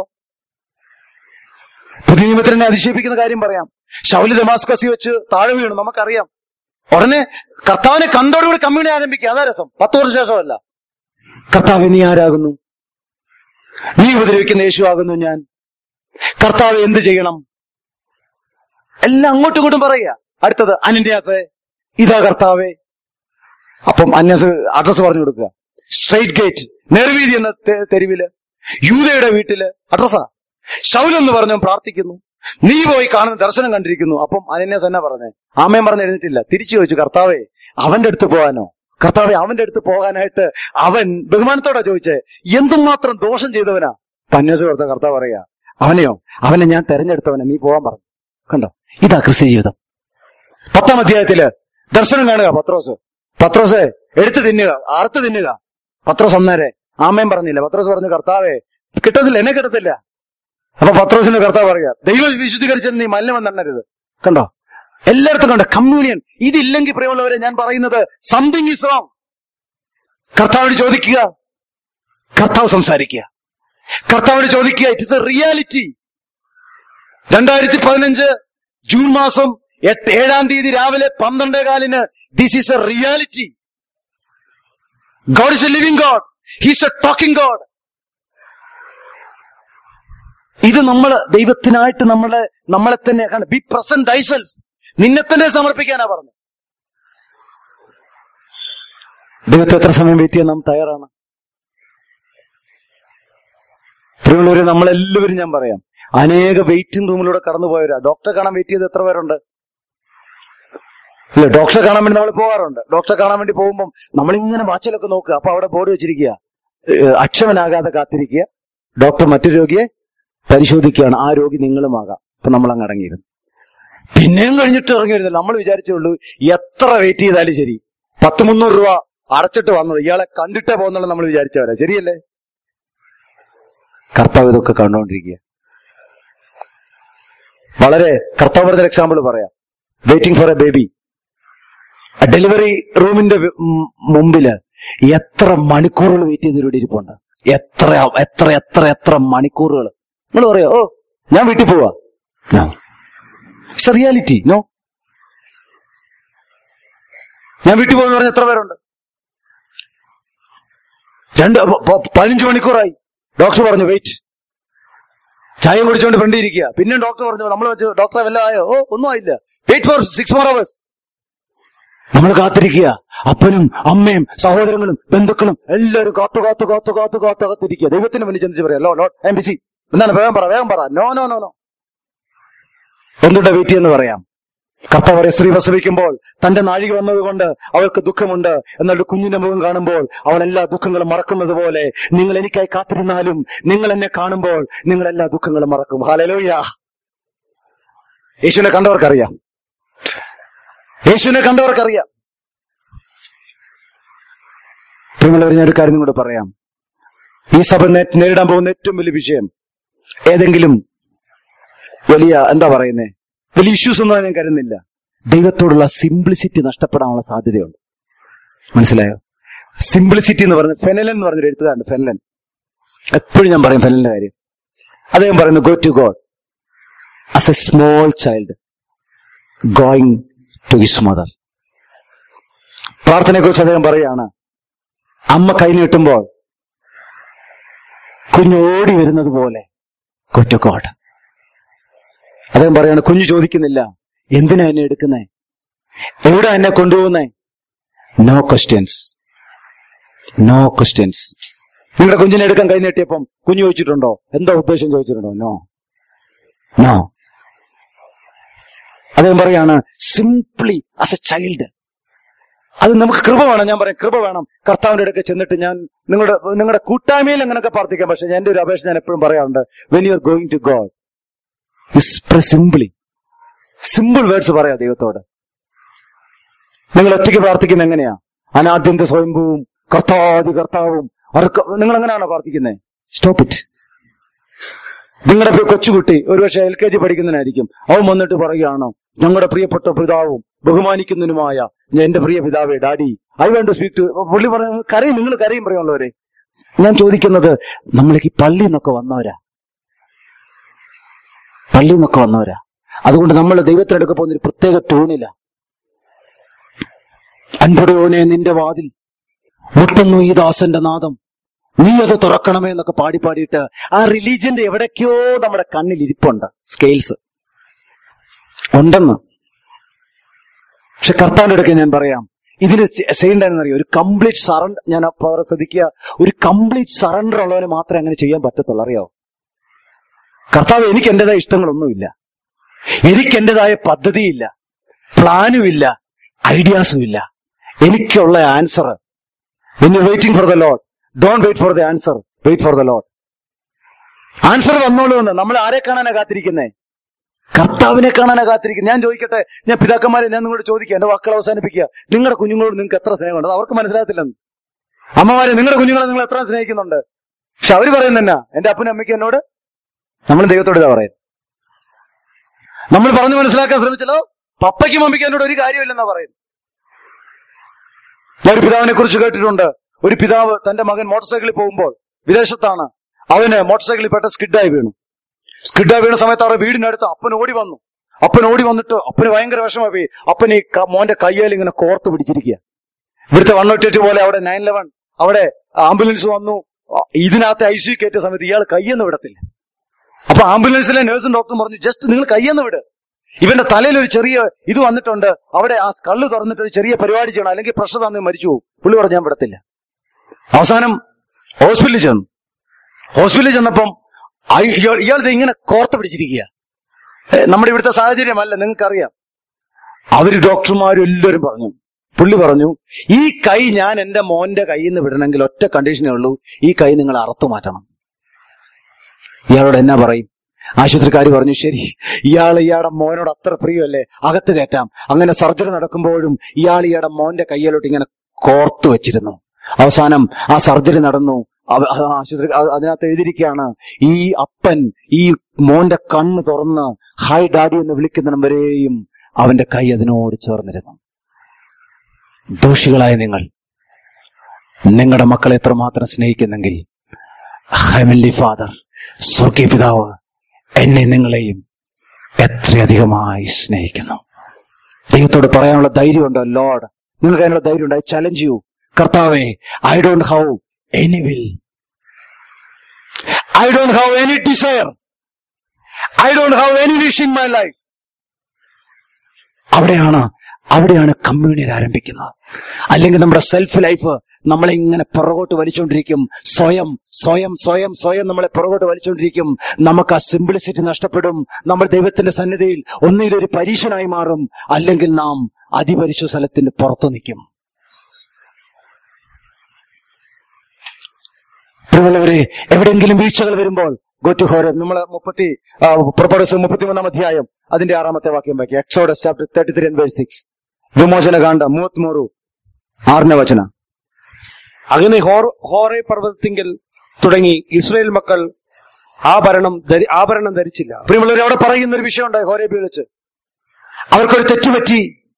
പുതിയ നിയമത്തിൽ തന്നെ അതിശയിപ്പിക്കുന്ന കാര്യം പറയാം ശൗലി ദമാസ്കസി വെച്ച് താഴെ വീണു നമുക്കറിയാം ഉടനെ കർത്താവിനെ കണ്ടോടുകൂടി കമ്മ്യൂണി ആരംഭിക്കുക അതാ രസം പത്ത് വർഷം ശേഷമല്ല കർത്താവ് നീ ആരാകുന്നു നീ ഉപദ്രവിക്കുന്ന യേശു ആകുന്നു ഞാൻ കർത്താവ് എന്ത് ചെയ്യണം എല്ലാം അങ്ങോട്ടും ഇങ്ങോട്ടും പറയുക അടുത്തത് അനന്യാസേ ഇതാ കർത്താവേ അപ്പം അന്യാസ് അഡ്രസ് പറഞ്ഞു കൊടുക്കുക സ്ട്രൈറ്റ് ഗേറ്റ് നേർവീതി എന്ന തെ- തെരുവില് യൂതയുടെ വീട്ടില് അഡ്രസ്സാ ശൗൽ എന്ന് പറഞ്ഞു പ്രാർത്ഥിക്കുന്നു നീ പോയി കാണുന്ന ദർശനം കണ്ടിരിക്കുന്നു അപ്പം അനന്യാസ് എന്നാ പറഞ്ഞേ ആമയം പറഞ്ഞ് എഴുന്നിട്ടില്ല തിരിച്ചു ചോദിച്ചു കർത്താവേ അവന്റെ അടുത്ത് പോകാനോ കർത്താവെ അവന്റെ അടുത്ത് പോകാനായിട്ട് അവൻ ബഹുമാനത്തോടെ ചോദിച്ചേ എന്തുമാത്രം ദോഷം ചെയ്തവനാ പന്നേസ് കൊടുത്ത കർത്താവ് പറയാ അവനെയോ അവനെ ഞാൻ തെരഞ്ഞെടുത്തവനെ നീ പോകാൻ പറഞ്ഞു കണ്ടോ ഇതാ ക്രിസ്ത്യ ജീവിതം പത്താം അധ്യായത്തില് ദർശനം കാണുക പത്രോസ് പത്രോസ് എടുത്ത് തിന്നുക അറുത്ത് തിന്നുക പത്രോസ് ഒന്നേരെ ആമയും പറഞ്ഞില്ല പത്രോസ് പറഞ്ഞു കർത്താവേ കിട്ടത്തില്ല എന്നെ കിട്ടത്തില്ല അപ്പൊ പത്രോസിന് കർത്താവ് പറയാ ദൈവം വിശുദ്ധീകരിച്ചത് നീ മലിനം എണ്ണരുത് കണ്ടോ എല്ലായിടത്തും കണ്ടോ കമ്മ്യൂണിയൻ ഇതില്ലെങ്കിൽ പ്രിയമുള്ളവരെ ഞാൻ പറയുന്നത് സംതിങ് ഇസ് റോങ് കർത്താവിന് ചോദിക്കുക കർത്താവ് സംസാരിക്കുക കർത്താവിന് ചോദിക്കുക ഇറ്റ്സ് എ റിയാലിറ്റി രണ്ടായിരത്തി പതിനഞ്ച് ജൂൺ മാസം എട്ട് ഏഴാം തീയതി രാവിലെ പന്ത്രണ്ടേ കാലിന് this is a reality God is a living God he's a talking God ഇത് നമ്മൾ ദൈവത്തിനായിട്ട് നമ്മളെ നമ്മളെ തന്നെ കാണും ബി പ്രസന്റ് ദൈസെൽഫ് നിന്നെ തന്നെ സമർപ്പിക്കാനാ പറഞ്ഞു ദൈവത്തെ എത്ര സമയം വെയിറ്റ് ചെയ്യാൻ നാം തയ്യാറാണ് പ്രിയമുള്ളവരെ നമ്മളെല്ലാവരും ഞാൻ പറയാം അനേക വെയിറ്റിംഗ് റൂമിലൂടെ കടന്നുപോയവരാ ഡോക്ടറെ കാണാൻ വെയിറ്റ് ചെയ്ത് എത്ര പേരുണ്ട് ഇല്ല ഡോക്ടറെ കാണാൻ വേണ്ടി നമ്മൾ പോകാറുണ്ട് ഡോക്ടറെ കാണാൻ വേണ്ടി പോകുമ്പോൾ നമ്മളിങ്ങനെ വാച്ചിലൊക്കെ നോക്കുക അപ്പൊ അവിടെ ബോർഡ് വെച്ചിരിക്കുക ഏഹ് അക്ഷമനാകാതെ കാത്തിരിക്കുക ഡോക്ടർ മറ്റൊരു രോഗിയെ പരിശോധിക്കുകയാണ് ആ രോഗി നിങ്ങളുമാകാം അപ്പൊ നമ്മൾ അങ്ങ് അടങ്ങിയിരുന്നു പിന്നെയും കഴിഞ്ഞിട്ട് ഇറങ്ങി വരുന്നില്ല നമ്മൾ വിചാരിച്ചുള്ളൂ എത്ര വെയിറ്റ് ചെയ്താലും ശരി പത്ത് മുന്നൂറ് രൂപ അടച്ചിട്ട് വന്നത് ഇയാളെ കണ്ടിട്ടേ പോകുന്നുള്ള നമ്മൾ വിചാരിച്ചവരാ ശരിയല്ലേ കർത്താവ് ഇതൊക്കെ കണ്ടുകൊണ്ടിരിക്കുക വളരെ കർത്താവ് പറഞ്ഞ എക്സാമ്പിൾ പറയാം waiting for a baby delivery റൂമിന്റെ വി- ഉം മുമ്പില് എത്ര മണിക്കൂറുകൾ വെയിറ്റ് ചെയ്തൊരു ഇരിപ്പുണ്ട് എത്ര എത്ര എത്ര എത്ര മണിക്കൂറുകൾ നിങ്ങൾ പറയാ ഓ ഞാൻ വീട്ടിൽ പോവാ ഇറ്റ്സ് റിയാലിറ്റി നോ ഞാൻ വീട്ടിൽ പോകുന്ന പറഞ്ഞ എത്ര പേരുണ്ട് രണ്ട് പ- പ- പതിനഞ്ച് മണിക്കൂറായി ഡോക്ടർ പറഞ്ഞു വെയിറ്റ് ചായം കുടിച്ചോണ്ട് ഫ്രണ്ട് ഇരിക്കുക പിന്നെ ഡോക്ടർ പറഞ്ഞു നമ്മൾ ഡോക്ടറെ വല്ല ആയോ ഓ ഒന്നും ആയില്ല wait for six more hours നമ്മൾ കാത്തിരിക്കുക അപ്പനും അമ്മയും സഹോദരങ്ങളും ബന്ധുക്കളും എല്ലാവരും കാത്തു കാത്തു കാത്തു കാത്തു കാത്തു കാത്തിരിക്കുക ദൈവത്തിന് വേണ്ടി ചിന്തിച്ച് പറയാം lo Lord I'm busy എന്താണ് വേഗം പറ വേഗം പറ നോ നോ നോ നോ എന്തുകൊണ്ട് വെയിറ്റ് ചെയ്യുന്ന പറയാം കർത്താവരെ സ്ത്രീ പ്രസവിക്കുമ്പോൾ തന്റെ നാഴിക വന്നതുകൊണ്ട് അവൾക്ക് ദുഃഖമുണ്ട് എന്നാൽ ഒരു കുഞ്ഞിന്റെ മുഖം കാണുമ്പോൾ അവൾ എല്ലാ ദുഃഖങ്ങളും മറക്കുന്നത് പോലെ നിങ്ങൾ എനിക്കായി കാത്തിരുന്നാലും നിങ്ങൾ എന്നെ കാണുമ്പോൾ നിങ്ങൾ എല്ലാ ദുഃഖങ്ങളും മറക്കും ഹാലലോയ്യ യേശുവിനെ കണ്ടവർക്കറിയാം യേശുവിനെ കണ്ടവർക്കറിയാം പ്രിയമുള്ളവർ ഞാൻ ഒരു കാര്യം കൂടെ പറയാം ഈ സഭ നേ- നേരിടാൻ പോകുന്ന ഏറ്റവും വലിയ വിഷയം ഏതെങ്കിലും വലിയ എന്താ പറയുന്നേ വലിയ ഇഷ്യൂസ് ഒന്നും ഞാൻ കരുതുന്നില്ല ദൈവത്തോടുള്ള സിംപ്ലിസിറ്റി നഷ്ടപ്പെടാനുള്ള സാധ്യതയുണ്ട് മനസ്സിലായോ സിംപ്ലിസിറ്റി എന്ന് പറഞ്ഞ ഫെനലൻ എന്ന് പറഞ്ഞൊരു എഴുത്തുകാരുണ്ട് ഫെനലൻ എപ്പോഴും ഞാൻ പറയും ഫെനലിന്റെ കാര്യം അദ്ദേഹം പറയുന്നു go to God as a small child going to his mother പ്രാർത്ഥനയെ കുറിച്ച് അദ്ദേഹം പറയുകയാണ് അമ്മ കൈ നീട്ടുമ്പോൾ കുഞ്ഞ് ഓടി വരുന്നത് പോലെ ഗോ ടു ഗോഡ് അദ്ദേഹം പറയാണ് കുഞ്ഞു ചോദിക്കുന്നില്ല എന്തിനാ എന്നെ എടുക്കുന്നേ എവിടെ എന്നെ കൊണ്ടുപോകുന്നേ നോ ക്വസ്റ്റ്യൻസ് നോ ക്വസ്റ്റ്യൻസ് നിങ്ങളുടെ കുഞ്ഞിനെ എടുക്കാൻ കൈ നീട്ടിയപ്പം കുഞ്ഞു ചോദിച്ചിട്ടുണ്ടോ എന്താ ഉദ്ദേശം ചോദിച്ചിട്ടുണ്ടോ നോ നോ അദ്ദേഹം പറയാണ് സിംപ്ലി ആസ് എ ചൈൽഡ് അത് നമുക്ക് കൃപ വേണം ഞാൻ പറയാം കൃപ വേണം കർത്താവിന്റെ അടുക്കെ ചെന്നിട്ട് ഞാൻ നിങ്ങളുടെ നിങ്ങളുടെ കൂട്ടായ്മയിൽ അങ്ങനെയൊക്കെ പ്രാർത്ഥിക്കാം പക്ഷെ എന്റെ ഒരു അപേക്ഷ ഞാൻ എപ്പോഴും പറയാറുണ്ട് when you are going to God simply simple words പറയാം ദൈവത്തോട് നിങ്ങൾ ഒറ്റയ്ക്ക് പ്രാർത്ഥിക്കുന്നത് എങ്ങനെയാ അനാദ്യന്ത സ്വയംഭൂവും കർത്താതി കർത്താവും അവർക്ക് നിങ്ങൾ എങ്ങനെയാണോ പ്രാർത്ഥിക്കുന്നത് സ്റ്റോപ്പ് ഇറ്റ് നിങ്ങളുടെ കൊച്ചുകുട്ടി ഒരുപക്ഷെ എൽ കെ ജി പഠിക്കുന്നതിനായിരിക്കും അവൻ വന്നിട്ട് പറയുകയാണോ ഞങ്ങളുടെ പ്രിയപ്പെട്ട പിതാവും ബഹുമാനിക്കുന്നതിനുമായ എന്റെ പ്രിയ പിതാവേ daddy I want speak to പുള്ളി പറഞ്ഞു കരയും നിങ്ങൾ കരയും പറയുള്ളവരെ ഞാൻ ചോദിക്കുന്നത് നമ്മളേക്ക് പള്ളി നിന്നൊക്കെ വന്നവരാ പള്ളി നിന്നൊക്കെ വന്നവരാ അതുകൊണ്ട് നമ്മൾ ദൈവത്തിനടുക്ക പോകുന്ന ഒരു പ്രത്യേക ടൂണില്ല അൻപടയോനെ നിന്റെ വാതിൽ മുട്ടുന്നു ഈ ദാസന്റെ നാദം നീ അത് തുറക്കണമേ എന്നൊക്കെ പാടി പാടിയിട്ട് ആ റിലീജിയന്റെ എവിടേക്കോ നമ്മുടെ കണ്ണിൽ ഇരിപ്പുണ്ട് സ്കെയിൽസ് ഉണ്ടെന്ന് പക്ഷെ കർത്താവിന്റെ ഇടയ്ക്ക് ഞാൻ പറയാം ഇതിന് ചെയ്യേണ്ടതെന്നറിയോ ഒരു കംപ്ലീറ്റ് സറണ്ടർ ഞാൻ പവർ ശ്രദ്ധിക്കുക ഒരു കംപ്ലീറ്റ് സറണ്ടർ ഉള്ളവന് മാത്രമേ അങ്ങനെ ചെയ്യാൻ പറ്റത്തുള്ളൂ അറിയാവോ കർത്താവ് എനിക്ക് എന്റേതായ ഇഷ്ടങ്ങളൊന്നുമില്ല എനിക്ക് എന്റേതായ പദ്ധതിയില്ല പ്ലാനും ഇല്ല ഐഡിയാസും ഇല്ല എനിക്കുള്ള answer when you waiting for the Lord don't wait for the answer wait for the Lord answer വന്നോളൂ എന്ന് നമ്മൾ ആരെ കാണാനാ കാത്തിരിക്കുന്നേ കർത്താവിനെ കാണാനാ കാത്തിരിക്കുന്നത് ഞാൻ ചോദിക്കട്ടെ ഞാൻ പിതാക്കന്മാരെ ഞാൻ നിങ്ങളോട് ചോദിക്കുക എന്റെ വാക്കുകൾ അവസാനിപ്പിക്കുക നിങ്ങളുടെ കുഞ്ഞുങ്ങളോട് നിങ്ങൾക്ക് എത്ര സ്നേഹമുണ്ട് അത് അവർക്ക് മനസ്സിലാകത്തില്ലെന്ന് അമ്മമാരെ നിങ്ങളുടെ കുഞ്ഞുങ്ങളെ നിങ്ങൾ എത്ര സ്നേഹിക്കുന്നുണ്ട് പക്ഷെ അവര് പറയുന്ന എന്റെ അപ്പനും അമ്മയ്ക്കും എന്നോട് നമ്മൾ ദൈവത്തോട് ഇതാ പറയുന്നത് നമ്മൾ പറഞ്ഞു മനസ്സിലാക്കാൻ ശ്രമിച്ചല്ലോ പപ്പയ്ക്കും മമ്മിക്കും എന്നോട് ഒരു കാര്യമില്ലെന്നാ പറയുന്നത് ഞാൻ ഒരു പിതാവിനെ കുറിച്ച് കേട്ടിട്ടുണ്ട് ഒരു പിതാവ് തന്റെ മകൻ മോട്ടോർ സൈക്കിളിൽ പോകുമ്പോൾ വിദേശത്താണ് അവന് മോട്ടോർ സൈക്കിളിൽ പെട്ട സ്കിഡായി വീണു സ്കിഡായി വീണ സമയത്ത് അവരുടെ വീടിനടുത്ത് അപ്പൻ ഓടി വന്നു അപ്പൻ ഓടി വന്നിട്ട് അപ്പന് ഭയങ്കര വിഷമമായി പോയി അപ്പൻ ഈ ക- മോന്റെ കയ്യേൽ ഇങ്ങനെ കോർത്ത് പിടിച്ചിരിക്കുക ഇവിടുത്തെ വൺ നോട്ട് എയ്റ്റ് പോലെ അവിടെ നയൻ ലെവൻ അവിടെ ആംബുലൻസ് വന്നു ആ, ഇതിനകത്ത് ഐ സി കയറ്റിയ സമയത്ത് ഇയാൾ കയ്യെന്ന് വിടത്തില്ല അപ്പൊ ആംബുലൻസിലെ നേഴ്സും ഡോക്ടറും പറഞ്ഞു ജസ്റ്റ് നിങ്ങൾ കയ്യെന്ന് വിട് ഇവന്റെ തലയിൽ ഒരു ചെറിയ ഇത് വന്നിട്ടുണ്ട് അവിടെ ആ കള്ള് തുറന്നിട്ട് ഒരു ചെറിയ പരിപാടി ചെയ്യണം അല്ലെങ്കിൽ പ്രഷർ തന്നെ മരിച്ചു പോകും പുള്ളി പറഞ്ഞു ഞാൻ വിടത്തില്ല അവസാനം ഹോസ്പിറ്റലിൽ ചെന്നു ഹോസ്പിറ്റലിൽ ചെന്നപ്പം അയ- ഇയാൾ ഇയാൾ ഇത് ഇങ്ങനെ കോർത്ത് പിടിച്ചിരിക്കുക ഏ, നമ്മുടെ ഇവിടുത്തെ സാഹചര്യമല്ല നിങ്ങൾക്കറിയാം അവര് ഡോക്ടർമാരും എല്ലാവരും പറഞ്ഞു പുള്ളി പറഞ്ഞു ഈ കൈ ഞാൻ എന്റെ മോന്റെ കയ്യിൽ നിന്ന് വിടണമെങ്കിൽ ഒറ്റ കണ്ടീഷനേ ഉള്ളൂ ഈ കൈ നിങ്ങൾ അറുത്തു മാറ്റണം ഇയാളോട് എന്നാ പറയും ആശുപത്രിക്കാർ പറഞ്ഞു ശരി ഇയാൾ ഇയാളുടെ മോനോട് അത്ര പ്രിയമല്ലേ അകത്ത് കയറ്റാം അങ്ങനെ സർജറി നടക്കുമ്പോഴും ഇയാൾ ഇയാളുടെ മോന്റെ കയ്യിലോട്ട് ഇങ്ങനെ കോർത്തു വെച്ചിരുന്നു അവസാനം ആ സർജറി നടന്നു അവ- ആ ആശുപത്രി അ- അതിനകത്ത് എഴുതിയിരിക്കുകയാണ് ഈ അപ്പൻ ഈ മോന്റെ കണ്ണ് തുറന്ന് ഹായ് ഡാഡി എന്ന് വിളിക്കുന്നിടം വരെയും അവന്റെ കൈ അതിനോട് ചേർന്നിരുന്നു ദോഷികളായ നിങ്ങൾ നിങ്ങളുടെ മക്കളെ എത്രമാത്രം സ്നേഹിക്കുന്നെങ്കിൽ ഹെവൻലി ഫാദർ സ്വർഗീയ പിതാവ് എന്നെ നിങ്ങളെയും എത്രയധികമായി സ്നേഹിക്കുന്നു ദൈവത്തോട് പറയാനുള്ള ധൈര്യമുണ്ടോ ലോഡ് നിങ്ങൾക്ക് അതിനുള്ള ധൈര്യമുണ്ട് ഐ ചലഞ്ച് യു കർത്താവേ I don't have any will I don't have any desire I don't have any wish in my life അവിടെയാണ് അവിടെയാണ് കമ്മ്യൂണിയൻ ആരംഭിക്കുന്നത് അല്ലെങ്കിൽ നമ്മുടെ സെൽഫ് ലൈഫ് നമ്മളെ ഇങ്ങനെ പുറകോട്ട് വലിച്ചുകൊണ്ടിരിക്കും സ്വയം സ്വയം സ്വയം സ്വയം നമ്മളെ പുറകോട്ട് വലിച്ചുകൊണ്ടിരിക്കും നമുക്ക് ആ സിംപ്ലിസിറ്റി നഷ്ടപ്പെടും നമ്മൾ ദൈവത്തിന്റെ സന്നിധിയിൽ ഒന്നുകിൽ ഒരു പരീക്ഷനായി മാറും അല്ലെങ്കിൽ നാം അതിപരിശു സ്ഥലത്തിന്റെ പുറത്തു നിൽക്കും പ്രിയമുള്ളവരെ എവിടെയെങ്കിലും വീഴ്ചകൾ വരുമ്പോൾ ഗോ ടു ഹോര നമ്മൾ മുപ്പത്തി പുറപ്പെടുന്ന മുപ്പത്തിമൂന്നാം അധ്യായം അതിന്റെ ആറാമത്തെ വാക്യം വാക്കി Exodus chapter thirty three by six വിമോചന കാണ്ട മൂവത്മൂറു ആറിന്റെ വചന അങ്ങനെ ഹോർ ഹോറെ പർവ്വതത്തിങ്കൽ തുടങ്ങി ഇസ്രായേൽ മക്കൾ ആഭരണം ധരി- ആഭരണം ധരിച്ചില്ല പ്രിയമുള്ളവർ അവിടെ പറയുന്ന ഒരു വിഷയമുണ്ട് ഹോരേബി വെച്ച് അവർക്കൊരു തെറ്റുപറ്റി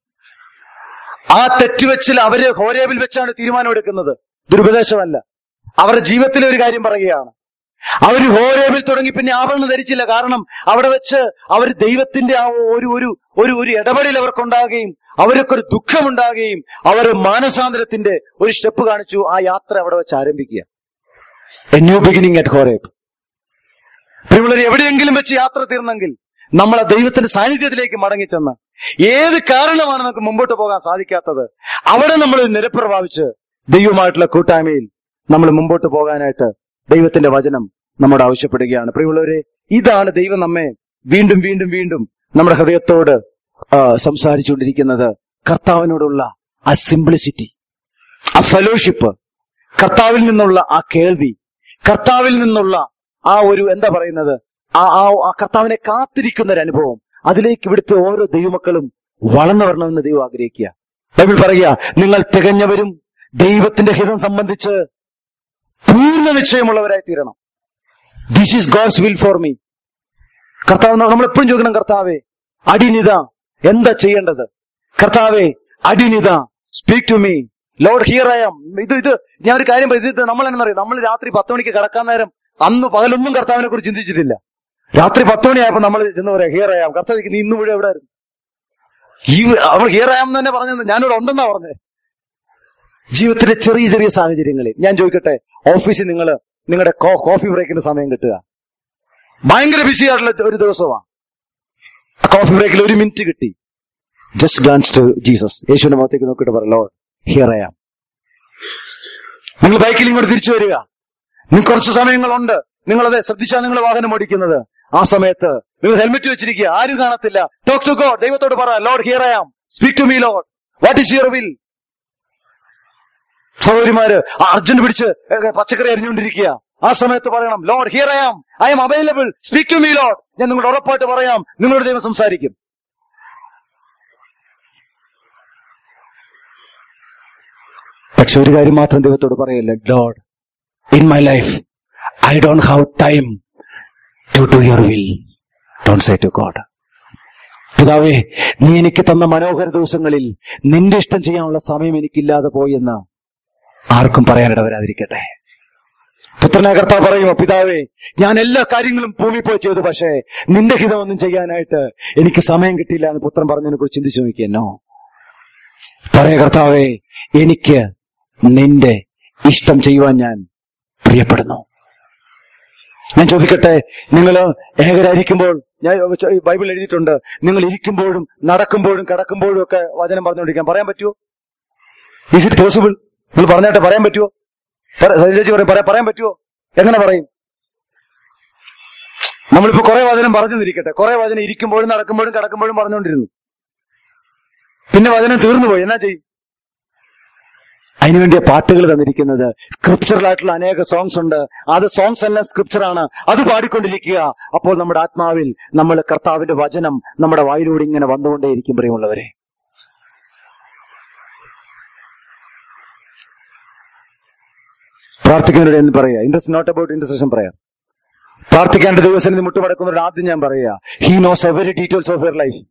ആ തെറ്റുവെച്ചിൽ അവര് ഹോരേബിൽ വെച്ചാണ് തീരുമാനമെടുക്കുന്നത് ദുരുപദേശമല്ല അവരുടെ ജീവിതത്തിലെ ഒരു കാര്യം പറയുകയാണ് അവർ ഹോരേബിൽ തുടങ്ങി പിന്നെ ആഭരണം ധരിച്ചില്ല കാരണം അവിടെ വെച്ച് അവർ ദൈവത്തിന്റെ ആ ഒരു ഒരു ഒരു ഒരു ഇടപെടൽ അവർക്കുണ്ടാകുകയും അവരൊക്കെ ഒരു ദുഃഖമുണ്ടാകുകയും അവർ മാനസാന്തരത്തിന്റെ ഒരു സ്റ്റെപ്പ് കാണിച്ചു ആ യാത്ര അവിടെ വെച്ച് ആരംഭിക്കുക a new beginning at Horeb പ്രിയമുള്ളവർ എവിടെയെങ്കിലും വെച്ച് യാത്ര തീർന്നെങ്കിൽ നമ്മൾ ആ ദൈവത്തിന്റെ സാന്നിധ്യത്തിലേക്ക് മടങ്ങിച്ചെന്ന് ഏത് കാരണമാണ് നമുക്ക് മുമ്പോട്ട് പോകാൻ സാധിക്കാത്തത് അവിടെ നമ്മൾ നിരപ്പ് പ്രാപിച്ച് ദൈവമായിട്ടുള്ള കൂട്ടായ്മയിൽ നമ്മൾ മുമ്പോട്ട് പോകാനായിട്ട് ദൈവത്തിന്റെ വചനം നമ്മോട് ആവശ്യപ്പെടുകയാണ് പ്രിയമുള്ളവരെ ഇതാണ് ദൈവം നമ്മെ വീണ്ടും വീണ്ടും വീണ്ടും നമ്മുടെ ഹൃദയത്തോട് ആ, സംസാരിച്ചുകൊണ്ടിരിക്കുന്നത് കർത്താവിനോടുള്ള ആ സിംപ്ലിസിറ്റി ആ ഫെലോഷിപ്പ് കർത്താവിൽ നിന്നുള്ള ആ കേൾവി കർത്താവിൽ നിന്നുള്ള ആ ഒരു എന്താ പറയുന്നത് ആ ആ ആ കർത്താവിനെ കാത്തിരിക്കുന്ന ഒരു അനുഭവം അതിലേക്ക് ഇവിടുത്തെ ഓരോ ദൈവമക്കളും വളർന്നു വരണമെന്ന് ദൈവം ആഗ്രഹിക്കുക ബൈബിൾ പറയുക നിങ്ങൾ തികഞ്ഞവരും ദൈവത്തിന്റെ ഹിതം സംബന്ധിച്ച് പൂർണ്ണ നിശ്ചയമുള്ളവരായി തീരണം this is God's will for me കർത്താവ് നമ്മൾ എപ്പോഴും ചോദിക്കണം കർത്താവേ അടിനിത എന്താ ചെയ്യേണ്ടത് കർത്താവേ അടിനിത speak to me Lord here I am ഇത് ഇത് ഞാൻ ഒരു കാര്യം പറയും ഇത് നമ്മൾ എന്നറിയാം നമ്മൾ രാത്രി പത്ത് മണിക്ക് കിടക്കാൻ നേരം അന്ന് പകലൊന്നും കർത്താവിനെ കുറിച്ച് ചിന്തിച്ചിട്ടില്ല രാത്രി പത്ത് മണിയായപ്പോ നമ്മൾ ചെന്ന് പറയാം ഹിയർ ഐ ആം കർത്താവ് നീ ഇന്ന് മുഴുവൻ എവിടെ ആയിരുന്നു ഈ അവൾ ഹിയർ ഐ ആം എന്ന് തന്നെ പറഞ്ഞത് ഞാനിവിടെ ഉണ്ടെന്നാ പറഞ്ഞത് ജീവിതത്തിലെ ചെറിയ ചെറിയ സാഹചര്യങ്ങളിൽ ഞാൻ ചോദിക്കട്ടെ ഓഫീസിൽ നിങ്ങൾ നിങ്ങളുടെ കോഫി ബ്രേക്കിന് സമയം കിട്ടുക ഭയങ്കര ബിസി ആയിട്ടുള്ള ഒരു ദിവസമാണ് കോഫി ബ്രേക്കിൽ ഒരു മിനിറ്റ് കിട്ടി ജസ്റ്റ് ഗ്ലാൻസ് ടു ജീസസ് യേശുവിന്റെ മുഖത്തേക്ക് നോക്കിയിട്ട് പറ ലോഡ് ഹിയർ ഐ ആം നിങ്ങൾ ബൈക്കിൽ ഇങ്ങോട്ട് തിരിച്ചു വരിക നിങ്ങൾക്ക് കുറച്ച് സമയങ്ങളുണ്ട് നിങ്ങളത് ശ്രദ്ധിച്ചാൽ നിങ്ങൾ വാഹനം ഓടിക്കുന്നത് ആ സമയത്ത് നിങ്ങൾ ഹെൽമെറ്റ് വെച്ചിരിക്കുക ആരും കാണത്തില്ല ടോക്ക് ടു ഗോഡ് ദൈവത്തോട് പറ Lord here I am speak to me Lord what is your will സഹോദരിമാര് അർജുൻ പിടിച്ച് ഏ, പച്ചക്കറി അരിഞ്ഞുകൊണ്ടിരിക്കുക ആ സമയത്ത് പറയണം Lord here I am I'm available speak to me Lord ഞാൻ നിങ്ങളോട് ഉറപ്പായിട്ട് പറയാം നിങ്ങളോട് ദൈവം സംസാരിക്കും പക്ഷെ ഒരു കാര്യം മാത്രം ദൈവത്തോട് പറയല്ല Lord in my life I don't have time to do your will don't say to God പിതാവേ നീ എനിക്ക് തന്ന മനോഹര ദിവസങ്ങളിൽ നിന്റെ ഇഷ്ടം ചെയ്യാനുള്ള സമയം എനിക്കില്ലാതെ പോയെന്ന് ആർക്കും പറയാനിട വരാതിരിക്കട്ടെ പുത്രനെ കർത്താവ് പറയുമോ പിതാവേ ഞാൻ എല്ലാ കാര്യങ്ങളും ഭൂമി പോയി ചെയ്തു പക്ഷേ നിന്റെ ഹിതമൊന്നും ചെയ്യാനായിട്ട് എനിക്ക് സമയം കിട്ടിയില്ല എന്ന് പുത്രൻ പറഞ്ഞതിനെ കുറിച്ച് ചിന്തിച്ചു നോക്കിയെന്നോ പറയ കർത്താവേ എനിക്ക് നിന്റെ ഇഷ്ടം ചെയ്യുവാൻ ഞാൻ പ്രിയപ്പെടുന്നു ഞാൻ ചോദിക്കട്ടെ നിങ്ങൾ ഏകരായിരിക്കുമ്പോൾ ഞാൻ ഈ ബൈബിൾ എഴുതിയിട്ടുണ്ട് നിങ്ങൾ ഇരിക്കുമ്പോഴും നടക്കുമ്പോഴും കിടക്കുമ്പോഴും ഒക്കെ വചനം പറഞ്ഞുകൊണ്ടിരിക്കാൻ പറയാൻ പറ്റുമോ ഈസ് ഇറ്റ് പോസിബിൾ നിങ്ങൾ പറഞ്ഞാട്ടെ പറയാൻ പറ്റുമോ പറ- ചേച്ചി പറയും പറയാൻ പറയാൻ പറ്റുമോ എങ്ങനെ പറയും നമ്മളിപ്പോ കുറെ വചനം പറഞ്ഞു നിരിക്കട്ടെ കുറെ വചനം ഇരിക്കുമ്പോഴും നടക്കുമ്പോഴും കിടക്കുമ്പോഴും പറഞ്ഞുകൊണ്ടിരുന്നു പിന്നെ വചനം തീർന്നു പോയി എന്നാ ചെയ്യും അതിനുവേണ്ടിയ പാട്ടുകൾ തന്നിരിക്കുന്നത് സ്ക്രിപ്ചറലായിട്ടുള്ള അനേക സോങ്സ് ഉണ്ട് അത് സോങ്സ് എല്ലാം സ്ക്രിപ്ചറാണ് അത് പാടിക്കൊണ്ടിരിക്കുക അപ്പോൾ നമ്മുടെ ആത്മാവിൽ നമ്മൾ കർത്താവിന്റെ വചനം നമ്മുടെ വായിലൂടെ ഇങ്ങനെ വന്നുകൊണ്ടേയിരിക്കും പ്രിയമുള്ളവരെ പ്രാർത്ഥിക്കുന്നവരുടെ എന്ന് പറയുക ഇൻട്രസ്റ്റ് നോട്ട് അബൌട്ട് ഇന്റർസെഷൻ പറയാം പ്രാർത്ഥിക്കേണ്ട ദിവസം മുട്ടുമടക്കുന്നവരുടെ ആദ്യം ഞാൻ പറയുക he knows every details of your life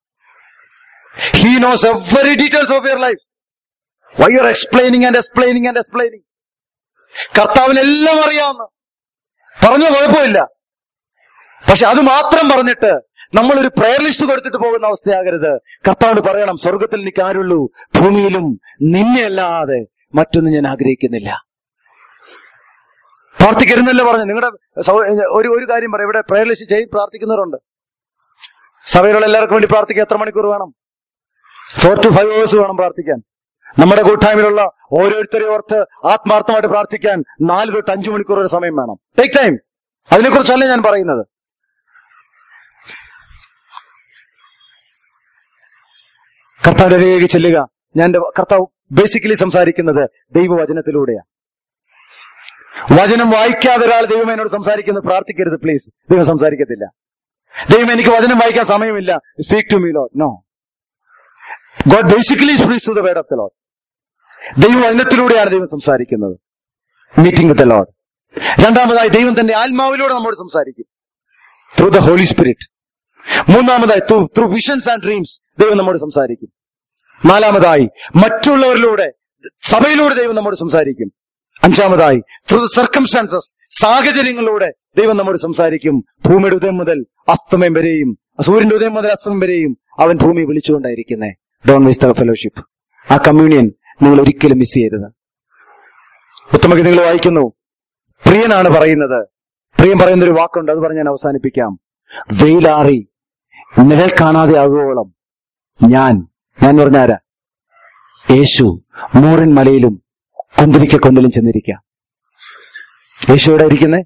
he knows every details of your life why you are explaining and explaining and explaining കർത്താവിനെല്ലാം അറിയാവുന്ന പറഞ്ഞു കുഴപ്പമില്ല പക്ഷെ അത് മാത്രം പറഞ്ഞിട്ട് നമ്മളൊരു പ്രയർ ലിസ്റ്റ് കൊടുത്തിട്ട് പോകുന്ന അവസ്ഥയാകരുത് കർത്താവിന് പറയണം സ്വർഗത്തിൽ എനിക്ക് ആരുള്ളൂ ഭൂമിയിലും നിന്നെ അല്ലാതെ മറ്റൊന്നും ഞാൻ ആഗ്രഹിക്കുന്നില്ല പ്രാർത്ഥിക്കരുന്നല്ലോ പറഞ്ഞു നിങ്ങളുടെ സൗ- ഒരു ഒരു കാര്യം പറയാം ഇവിടെ പ്രയർ ലിസ്റ്റ് ചെയ്ത് പ്രാർത്ഥിക്കുന്നവരുണ്ട് സഭയിലുള്ള എല്ലാവർക്കും വേണ്ടി പ്രാർത്ഥിക്കാൻ എത്ര മണിക്കൂർ വേണം ഫോർ ടു ഫൈവ് അവേഴ്സ് വേണം പ്രാർത്ഥിക്കാൻ നമ്മുടെ കൂട്ടായ്മയിലുള്ള ഓരോരുത്തരെ ഓർത്ത് ആത്മാർത്ഥമായിട്ട് പ്രാർത്ഥിക്കാൻ നാല് തൊട്ട് അഞ്ചു മണിക്കൂർ വരെ സമയം വേണം ടേക്ക് ടൈം അതിനെക്കുറിച്ചല്ല ഞാൻ പറയുന്നത് കർത്താവിന്റെ അരികിലേക്ക് ചെല്ലുക ഞാൻ എന്റെ കർത്താവ് ബേസിക്കലി സംസാരിക്കുന്നത് ദൈവവചനത്തിലൂടെയാണ് വചനം വായിക്കാതെ ഒരാൾ ദൈവം എന്നോട് സംസാരിക്കുന്നത് പ്രാർത്ഥിക്കരുത് പ്ലീസ് ദൈവം സംസാരിക്കത്തില്ല ദൈവം എനിക്ക് വചനം വായിക്കാൻ സമയമില്ല speak to me Lord no God basically speaks to the word of the Lord ദൈവവചനത്തിലൂടെയാണ് ദൈവം സംസാരിക്കുന്നത് മീറ്റിംഗ് വിത്ത് ദ ലോഡ് രണ്ടാമതായി ദൈവം തന്റെ ആത്മാവിലൂടെ നമ്മോട് സംസാരിക്കും ത്രൂ ദ ഹോളി സ്പിരിറ്റ് മൂന്നാമതായി ത്രൂ വിഷൻസ് ആൻഡ് ഡ്രീംസ് ദൈവം നമ്മോട് സംസാരിക്കും നാലാമതായി മറ്റുള്ളവരിലൂടെ സഭയിലൂടെ ദൈവം നമ്മോട് സംസാരിക്കും അഞ്ചാമതായി ത്രൂ ദ സർക്കംസ്റ്റാൻസസ് സാഹചര്യങ്ങളിലൂടെ ദൈവം നമ്മോട് സംസാരിക്കും ഭൂമിയുടെ ഉദയം മുതൽ അസ്തമയം വരെയും സൂര്യന്റെ ഉദയം മുതൽ അസ്തമയം വരെയും അവൻ ഭൂമി വിളിച്ചുകൊണ്ടായിരിക്കുന്നേ ഡോൺ വേസ്റ്റ് ദ ഫെലോഷിപ്പ് ആ കമ്മ്യൂണിയൻ നിങ്ങൾ ഒരിക്കലും മിസ് ചെയ്യരുത് ഉത്തമക്ക് നിങ്ങൾ വായിക്കുന്നു പ്രിയനാണ് പറയുന്നത് പ്രിയൻ പറയുന്ന ഒരു വാക്കുണ്ട് അത് പറഞ്ഞ് ഞാൻ അവസാനിപ്പിക്കാം വെയിലാറി നിഴൽ കാണാതെ ആകുവോളം ഞാൻ ഞാൻ പറഞ്ഞ ആരാ യേശു മൂറിൻ മലയിലും കുന്തിരിക്ക കൊന്നിലും ചെന്നിരിക്കാം യേശു എവിടെ ഇരിക്കുന്നേ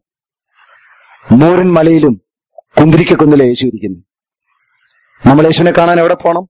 മൂറിൻ മലയിലും കുന്തിരിക്ക കൊന്നിലെ യേശു ഇരിക്കുന്നത് നമ്മൾ യേശുവിനെ കാണാൻ എവിടെ പോണം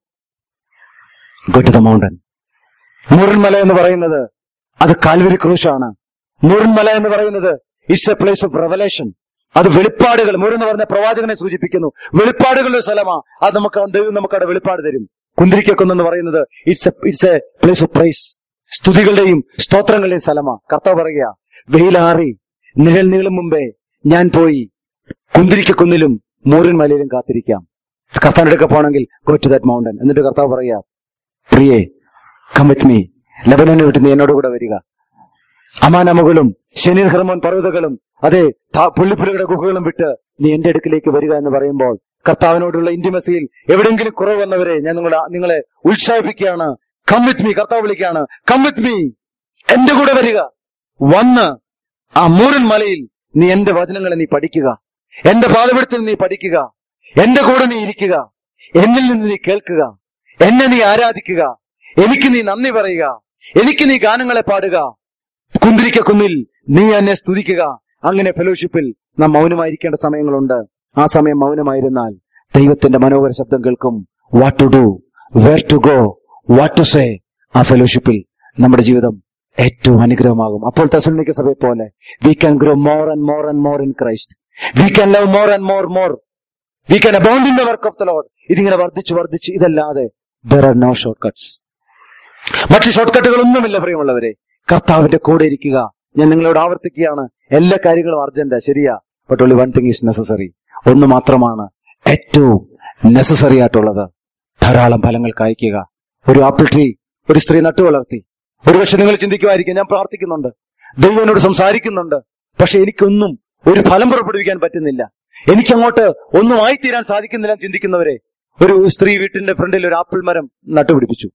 ഗോ ടു ദ മൗണ്ടൻ മൂറിൻ മല എന്ന് പറയുന്നത് അത് കാൽവരി ക്രൂശാണ് മൂറിൻ മല എന്ന് പറയുന്നത് it's a place of revelation അത് വെളിപ്പാടുകൾ മൂരെന്ന് എന്ന് പറഞ്ഞ പ്രവാചകനെ സൂചിപ്പിക്കുന്നു വെളിപ്പാടുകളുടെ സ്ഥലമാ അത് നമുക്ക് ദൈവം നമുക്ക് അവിടെ വെളിപ്പാട് തരും കുന്തിരിക്കൊന്നെന്ന് പറയുന്നത് it's a it's a place of praise സ്തുതികളുടെയും സ്തോത്രങ്ങളുടെയും സ്ഥലമാ കർത്താവ് പറയുക വെയിലാറി നിഴൽ നീളും മുമ്പേ ഞാൻ പോയി കുന്തിരിക്കുന്നിലും മൂറിൻ മലയിലും കാത്തിരിക്കാം കർത്താവിന്റെ അടുക്ക പോകണമെങ്കിൽ ഗോ ടു ദാറ്റ് മൗണ്ടൻ എന്നിട്ട് കർത്താവ് പറയാ പ്രിയേ കം വിത്ത് മീ ലബനനെ വിട്ട് നീ എന്നോട് കൂടെ വരിക അമാനമകളും ശനീർ ഹർമോൻ പർവ്വതകളും അതെ താ- പുള്ളിപ്പുലിയുടെ ഗുഹകളും വിട്ട് നീ എന്റെ അടുക്കിലേക്ക് വരിക എന്ന് പറയുമ്പോൾ കർത്താവിനോടുള്ള ഇന്റിമസിയിൽ എവിടെയെങ്കിലും കുറവ് വന്നവരെ ഞാൻ നിങ്ങളെ നിങ്ങളെ ഉത്സാഹിപ്പിക്കുകയാണ് കം വിത്ത് മീ കർത്താവ് വിളിക്കുകയാണ് കം വിത്ത് മീ എന്റെ കൂടെ വരിക വന്ന് ആ മൂരൻ മലയിൽ നീ എന്റെ വചനങ്ങളെ നീ പഠിക്കുക എന്റെ പാതപെടുത്തിൽ നീ പഠിക്കുക എന്റെ കൂടെ നീ ഇരിക്കുക എന്നിൽ നിന്ന് നീ കേൾക്കുക എന്നെ നീ ആരാധിക്കുക എനിക്ക് നീ നന്ദി പറയുക എനിക്ക് നീ ഗാനങ്ങളെ പാടുക കുന്തിരിക്ക കുന്നിൽ നീ എന്നെ സ്തുതിക്കുക അങ്ങനെ ഫെലോഷിപ്പിൽ നാം മൗനമായിരിക്കേണ്ട സമയങ്ങളുണ്ട് ആ സമയം മൗനമായിരുന്നാൽ ദൈവത്തിന്റെ മനോഹര ശബ്ദം കേൾക്കും what to do where to go what to say ആ ഫെലോഷിപ്പിൽ നമ്മുടെ ജീവിതം ഏറ്റവും അനുഗ്രഹമാകും അപ്പോൾ തെസലോനിക്ക സഭയെ പോലെ we can grow more and more and more in Christ we can love more and more more we can abound in the work of the Lord ഇതിങ്ങനെ വർദ്ധിച്ച് വർദ്ധിച്ച് ഇതല്ലാതെ there are no shortcuts മറ്റു ഷോർട്ട് കട്ടുകളൊന്നുമില്ല പ്രിയമുള്ളവരെ കർത്താവിന്റെ കൂടെ ഇരിക്കുക ഞാൻ നിങ്ങളോട് ആവർത്തിക്കുകയാണ് എല്ലാ കാര്യങ്ങളും അർജന്റാ ശരിയാ but only one thing is necessary ഒന്ന് മാത്രമാണ് ഏറ്റവും നെസസറി ആയിട്ടുള്ളത് ധാരാളം ഫലങ്ങൾ കായ്ക്കുക ഒരു ആപ്പിൾ ട്രീ ഒരു സ്ത്രീ നട്ടു വളർത്തി ഒരുപക്ഷെ നിങ്ങൾ ചിന്തിക്കുമായിരിക്കും ഞാൻ പ്രാർത്ഥിക്കുന്നുണ്ട് ദൈവം എന്നോട് സംസാരിക്കുന്നുണ്ട് പക്ഷെ എനിക്കൊന്നും ഒരു ഫലം പുറപ്പെടുവിക്കാൻ പറ്റുന്നില്ല എനിക്കങ്ങോട്ട് ഒന്നും ആയിത്തീരാൻ സാധിക്കുന്നില്ല എന്ന് ചിന്തിക്കുന്നവരെ ഒരു സ്ത്രീ വീട്ടിന്റെ ഫ്രണ്ടിൽ ഒരു ആപ്പിൾ മരം നട്ടുപിടിപ്പിച്ചു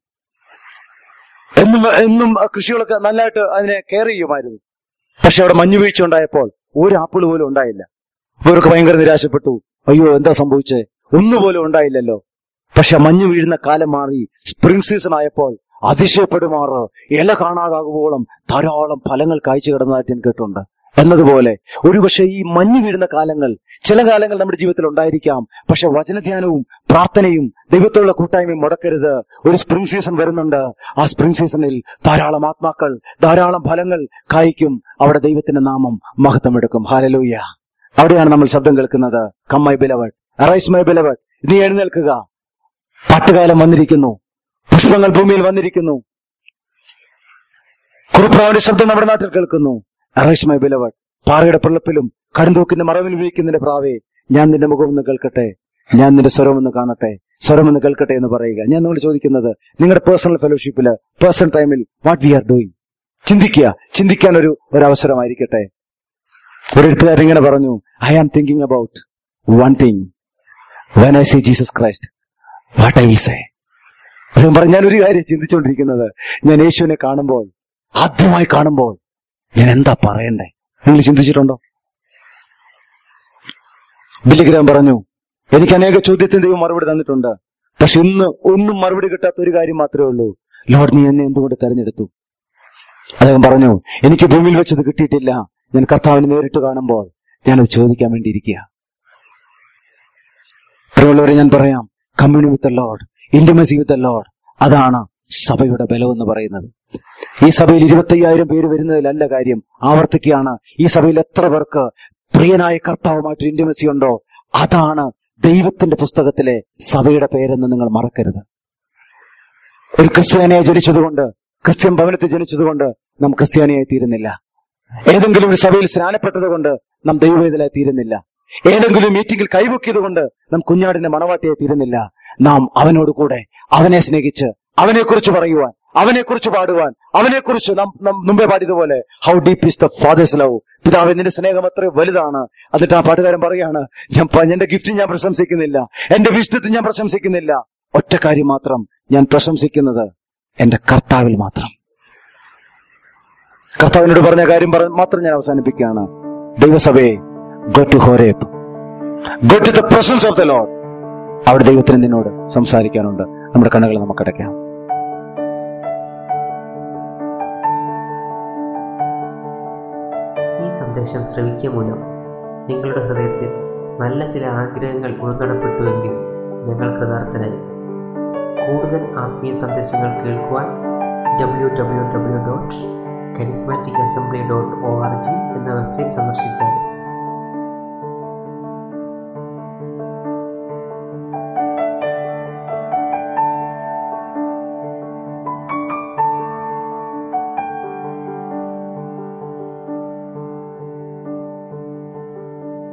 എന്നും എന്നും ആ കൃഷികളൊക്കെ നല്ലതായിട്ട് അതിനെ കെയർ ചെയ്യുമായിരുന്നു പക്ഷെ അവിടെ മഞ്ഞുവീഴ്ച ഉണ്ടായപ്പോൾ ഒരു ആപ്പിൾ പോലും ഉണ്ടായില്ല ഇവർക്ക് ഭയങ്കര നിരാശപ്പെട്ടു അയ്യോ എന്താ സംഭവിച്ചേ ഒന്നുപോലും ഉണ്ടായില്ലല്ലോ പക്ഷെ മഞ്ഞു വീഴുന്ന കാലം മാറി സ്പ്രിംഗ് സീസൺ ആയപ്പോൾ അതിശയപ്പെടുമാറ് ഇല കാണാതാകുമ്പോളം ധാരാളം ഫലങ്ങൾ കായ്ച്ചു കിടന്നതായിട്ട് ഞാൻ കേട്ടുണ്ട് എന്നതുപോലെ ഒരുപക്ഷെ ഈ മഞ്ഞു വീഴുന്ന കാലങ്ങൾ ചില കാലങ്ങൾ നമ്മുടെ ജീവിതത്തിൽ ഉണ്ടായിരിക്കാം പക്ഷെ വചനധ്യാനവും പ്രാർത്ഥനയും ദൈവത്തോടുള്ള കൂട്ടായ്മയും മുടക്കരുത് ഒരു സ്പ്രിംഗ് സീസൺ വരുന്നുണ്ട് ആ സ്പ്രിംഗ് സീസണിൽ ധാരാളം ആത്മാക്കൾ ധാരാളം ഫലങ്ങൾ കായ്ക്കും അവിടെ ദൈവത്തിന്റെ നാമം മഹത്വമെടുക്കും ഹാലലൂയ അവിടെയാണ് നമ്മൾ ശബ്ദം കേൾക്കുന്നത് come my beloved arise my beloved നീ എഴുന്നേൽക്കുക പാട്ടുകാലം വന്നിരിക്കുന്നു പുഷ്പങ്ങൾ ഭൂമിയിൽ വന്നിരിക്കുന്നു കുറുപ്രാവിന്റെ ശബ്ദം നമ്മുടെ നാട്ടിൽ കേൾക്കുന്നു അറൈസ് മൈ ബിലവഡ് പാറയുടെ പിള്ളപ്പിലും കടുന്തൂക്കിന്റെ മറവിൽ ഉപയോഗിക്കുന്നതിന്റെ പ്രാവേ ഞാൻ നിന്റെ മുഖം ഒന്ന് കേൾക്കട്ടെ ഞാൻ നിന്റെ സ്വരം ഒന്ന് കാണട്ടെ സ്വരം ഒന്ന് കേൾക്കട്ടെ എന്ന് പറയുക ഞാൻ നിങ്ങൾ ചോദിക്കുന്നത് നിങ്ങളുടെ പേഴ്സണൽ ഫെലോഷിപ്പില് പേഴ്സണൽ ടൈമിൽ വാട്ട് വി ആർ ഡൂയിങ് ചിന്തിക്കുക ചിന്തിക്കാൻ ഒരു ഒരു അവസരമായിരിക്കട്ടെ ഒരു എഴുത്തുകാരൻ ഇങ്ങനെ പറഞ്ഞു I am thinking about one thing when I see Jesus Christ what I will say അദ്ദേഹം പറഞ്ഞു ഞാൻ ഒരു കാര്യം ചിന്തിച്ചുകൊണ്ടിരിക്കുന്നത് ഞാൻ യേശുവിനെ കാണുമ്പോൾ ആദ്യമായി കാണുമ്പോൾ ഞാൻ എന്താ പറയണ്ടേ നിങ്ങൾ ചിന്തിച്ചിട്ടുണ്ടോ ബില്ലിഗ്രാം പറഞ്ഞു എനിക്ക് അനേക ചോദ്യത്തിന് ദൈവം മറുപടി തന്നിട്ടുണ്ട് പക്ഷെ ഇന്ന് ഒന്നും മറുപടി കിട്ടാത്ത ഒരു കാര്യം മാത്രമേ ഉള്ളൂ ലോഡ് നീ എന്നെ എന്തുകൊണ്ട് തെരഞ്ഞെടുത്തു അദ്ദേഹം പറഞ്ഞു എനിക്ക് ഭൂമിയിൽ വെച്ചത് കിട്ടിയിട്ടില്ല ഞാൻ കർത്താവിനെ നേരിട്ട് കാണുമ്പോൾ ഞാനത് ചോദിക്കാൻ വേണ്ടിയിരിക്കുക പ്രിയമുള്ളവരെ ഞാൻ പറയാം communion with Lord intimacy with Lord അതാണ് സഭയുടെ ബലം എന്ന് പറയുന്നത് ഈ സഭയിൽ ഇരുപത്തയ്യായിരം പേര് വരുന്നതിലല്ല കാര്യം ആവർത്തിക്കുകയാണ് ഈ സഭയിൽ എത്ര പേർക്ക് പ്രിയനായ കർത്താവുമായിട്ട് ഇന്റിമസി ഉണ്ടോ അതാണ് ദൈവത്തിന്റെ പുസ്തകത്തിലെ സഭയുടെ പേരെന്ന് നിങ്ങൾ മറക്കരുത് ഒരു ക്രിസ്ത്യാനിയായി ജനിച്ചതുകൊണ്ട് ക്രിസ്ത്യൻ ഭവനത്തിൽ ജനിച്ചതുകൊണ്ട് നാം ക്രിസ്ത്യാനിയായി തീരുന്നില്ല ഏതെങ്കിലും ഒരു സഭയിൽ സ്നാനപ്പെട്ടത് കൊണ്ട് നാം ദൈവവേദലായി തീരുന്നില്ല ഏതെങ്കിലും മീറ്റിംഗിൽ കൈവക്കിയത് കൊണ്ട് നാം കുഞ്ഞാടിന്റെ മണവാട്ടിയായി തീരുന്നില്ല നാം അവനോട് കൂടെ അവനെ സ്നേഹിച്ച് അവനെക്കുറിച്ച് പറയുവാൻ അവനെക്കുറിച്ച് പാടുവാൻ അവനെക്കുറിച്ച് നാം നാം മുമ്പേ പാടിയതുപോലെ how deep is the Father's love പിതാവ് നിന്റെ സ്നേഹം അത്ര വലുതാണ് എന്നിട്ട് ആ പാട്ടുകാരൻ പറയാണ് ഞാൻ പ- എന്റെ ഗിഫ്റ്റ് ഞാൻ പ്രശംസിക്കുന്നില്ല എന്റെ വിഷ്ടത്തിൽ ഞാൻ പ്രശംസിക്കുന്നില്ല ഒറ്റ കാര്യം മാത്രം ഞാൻ പ്രശംസിക്കുന്നത് എന്റെ കർത്താവിൽ മാത്രം കർത്താവിനോട് പറഞ്ഞ കാര്യം പറ- മാത്രം ഞാൻ അവസാനിപ്പിക്കുകയാണ് ദൈവസഭയെ go to Horeb go to the presence of the Lord അവിടെ ദൈവത്തിന് നിന്നോട് സംസാരിക്കാനുണ്ട് നമ്മുടെ കണ്ണുകൾ നമുക്ക് അടയ്ക്കാം ഈ സന്ദേശം ശ്രവിക്കുക മൂലം നിങ്ങളുടെ ഹൃദയത്തിൽ നല്ല ചില ആഗ്രഹങ്ങൾ ഉൾനടപ്പെട്ടുവെങ്കിൽ ഞങ്ങൾ കൃതാർത്ഥരായി കൂടുതൽ ആത്മീയ സന്ദേശങ്ങൾ കേൾക്കുവാൻ W W W dot charismatic assembly dot O R G എന്ന വെബ്സൈറ്റ് സന്ദർശിച്ചാൽ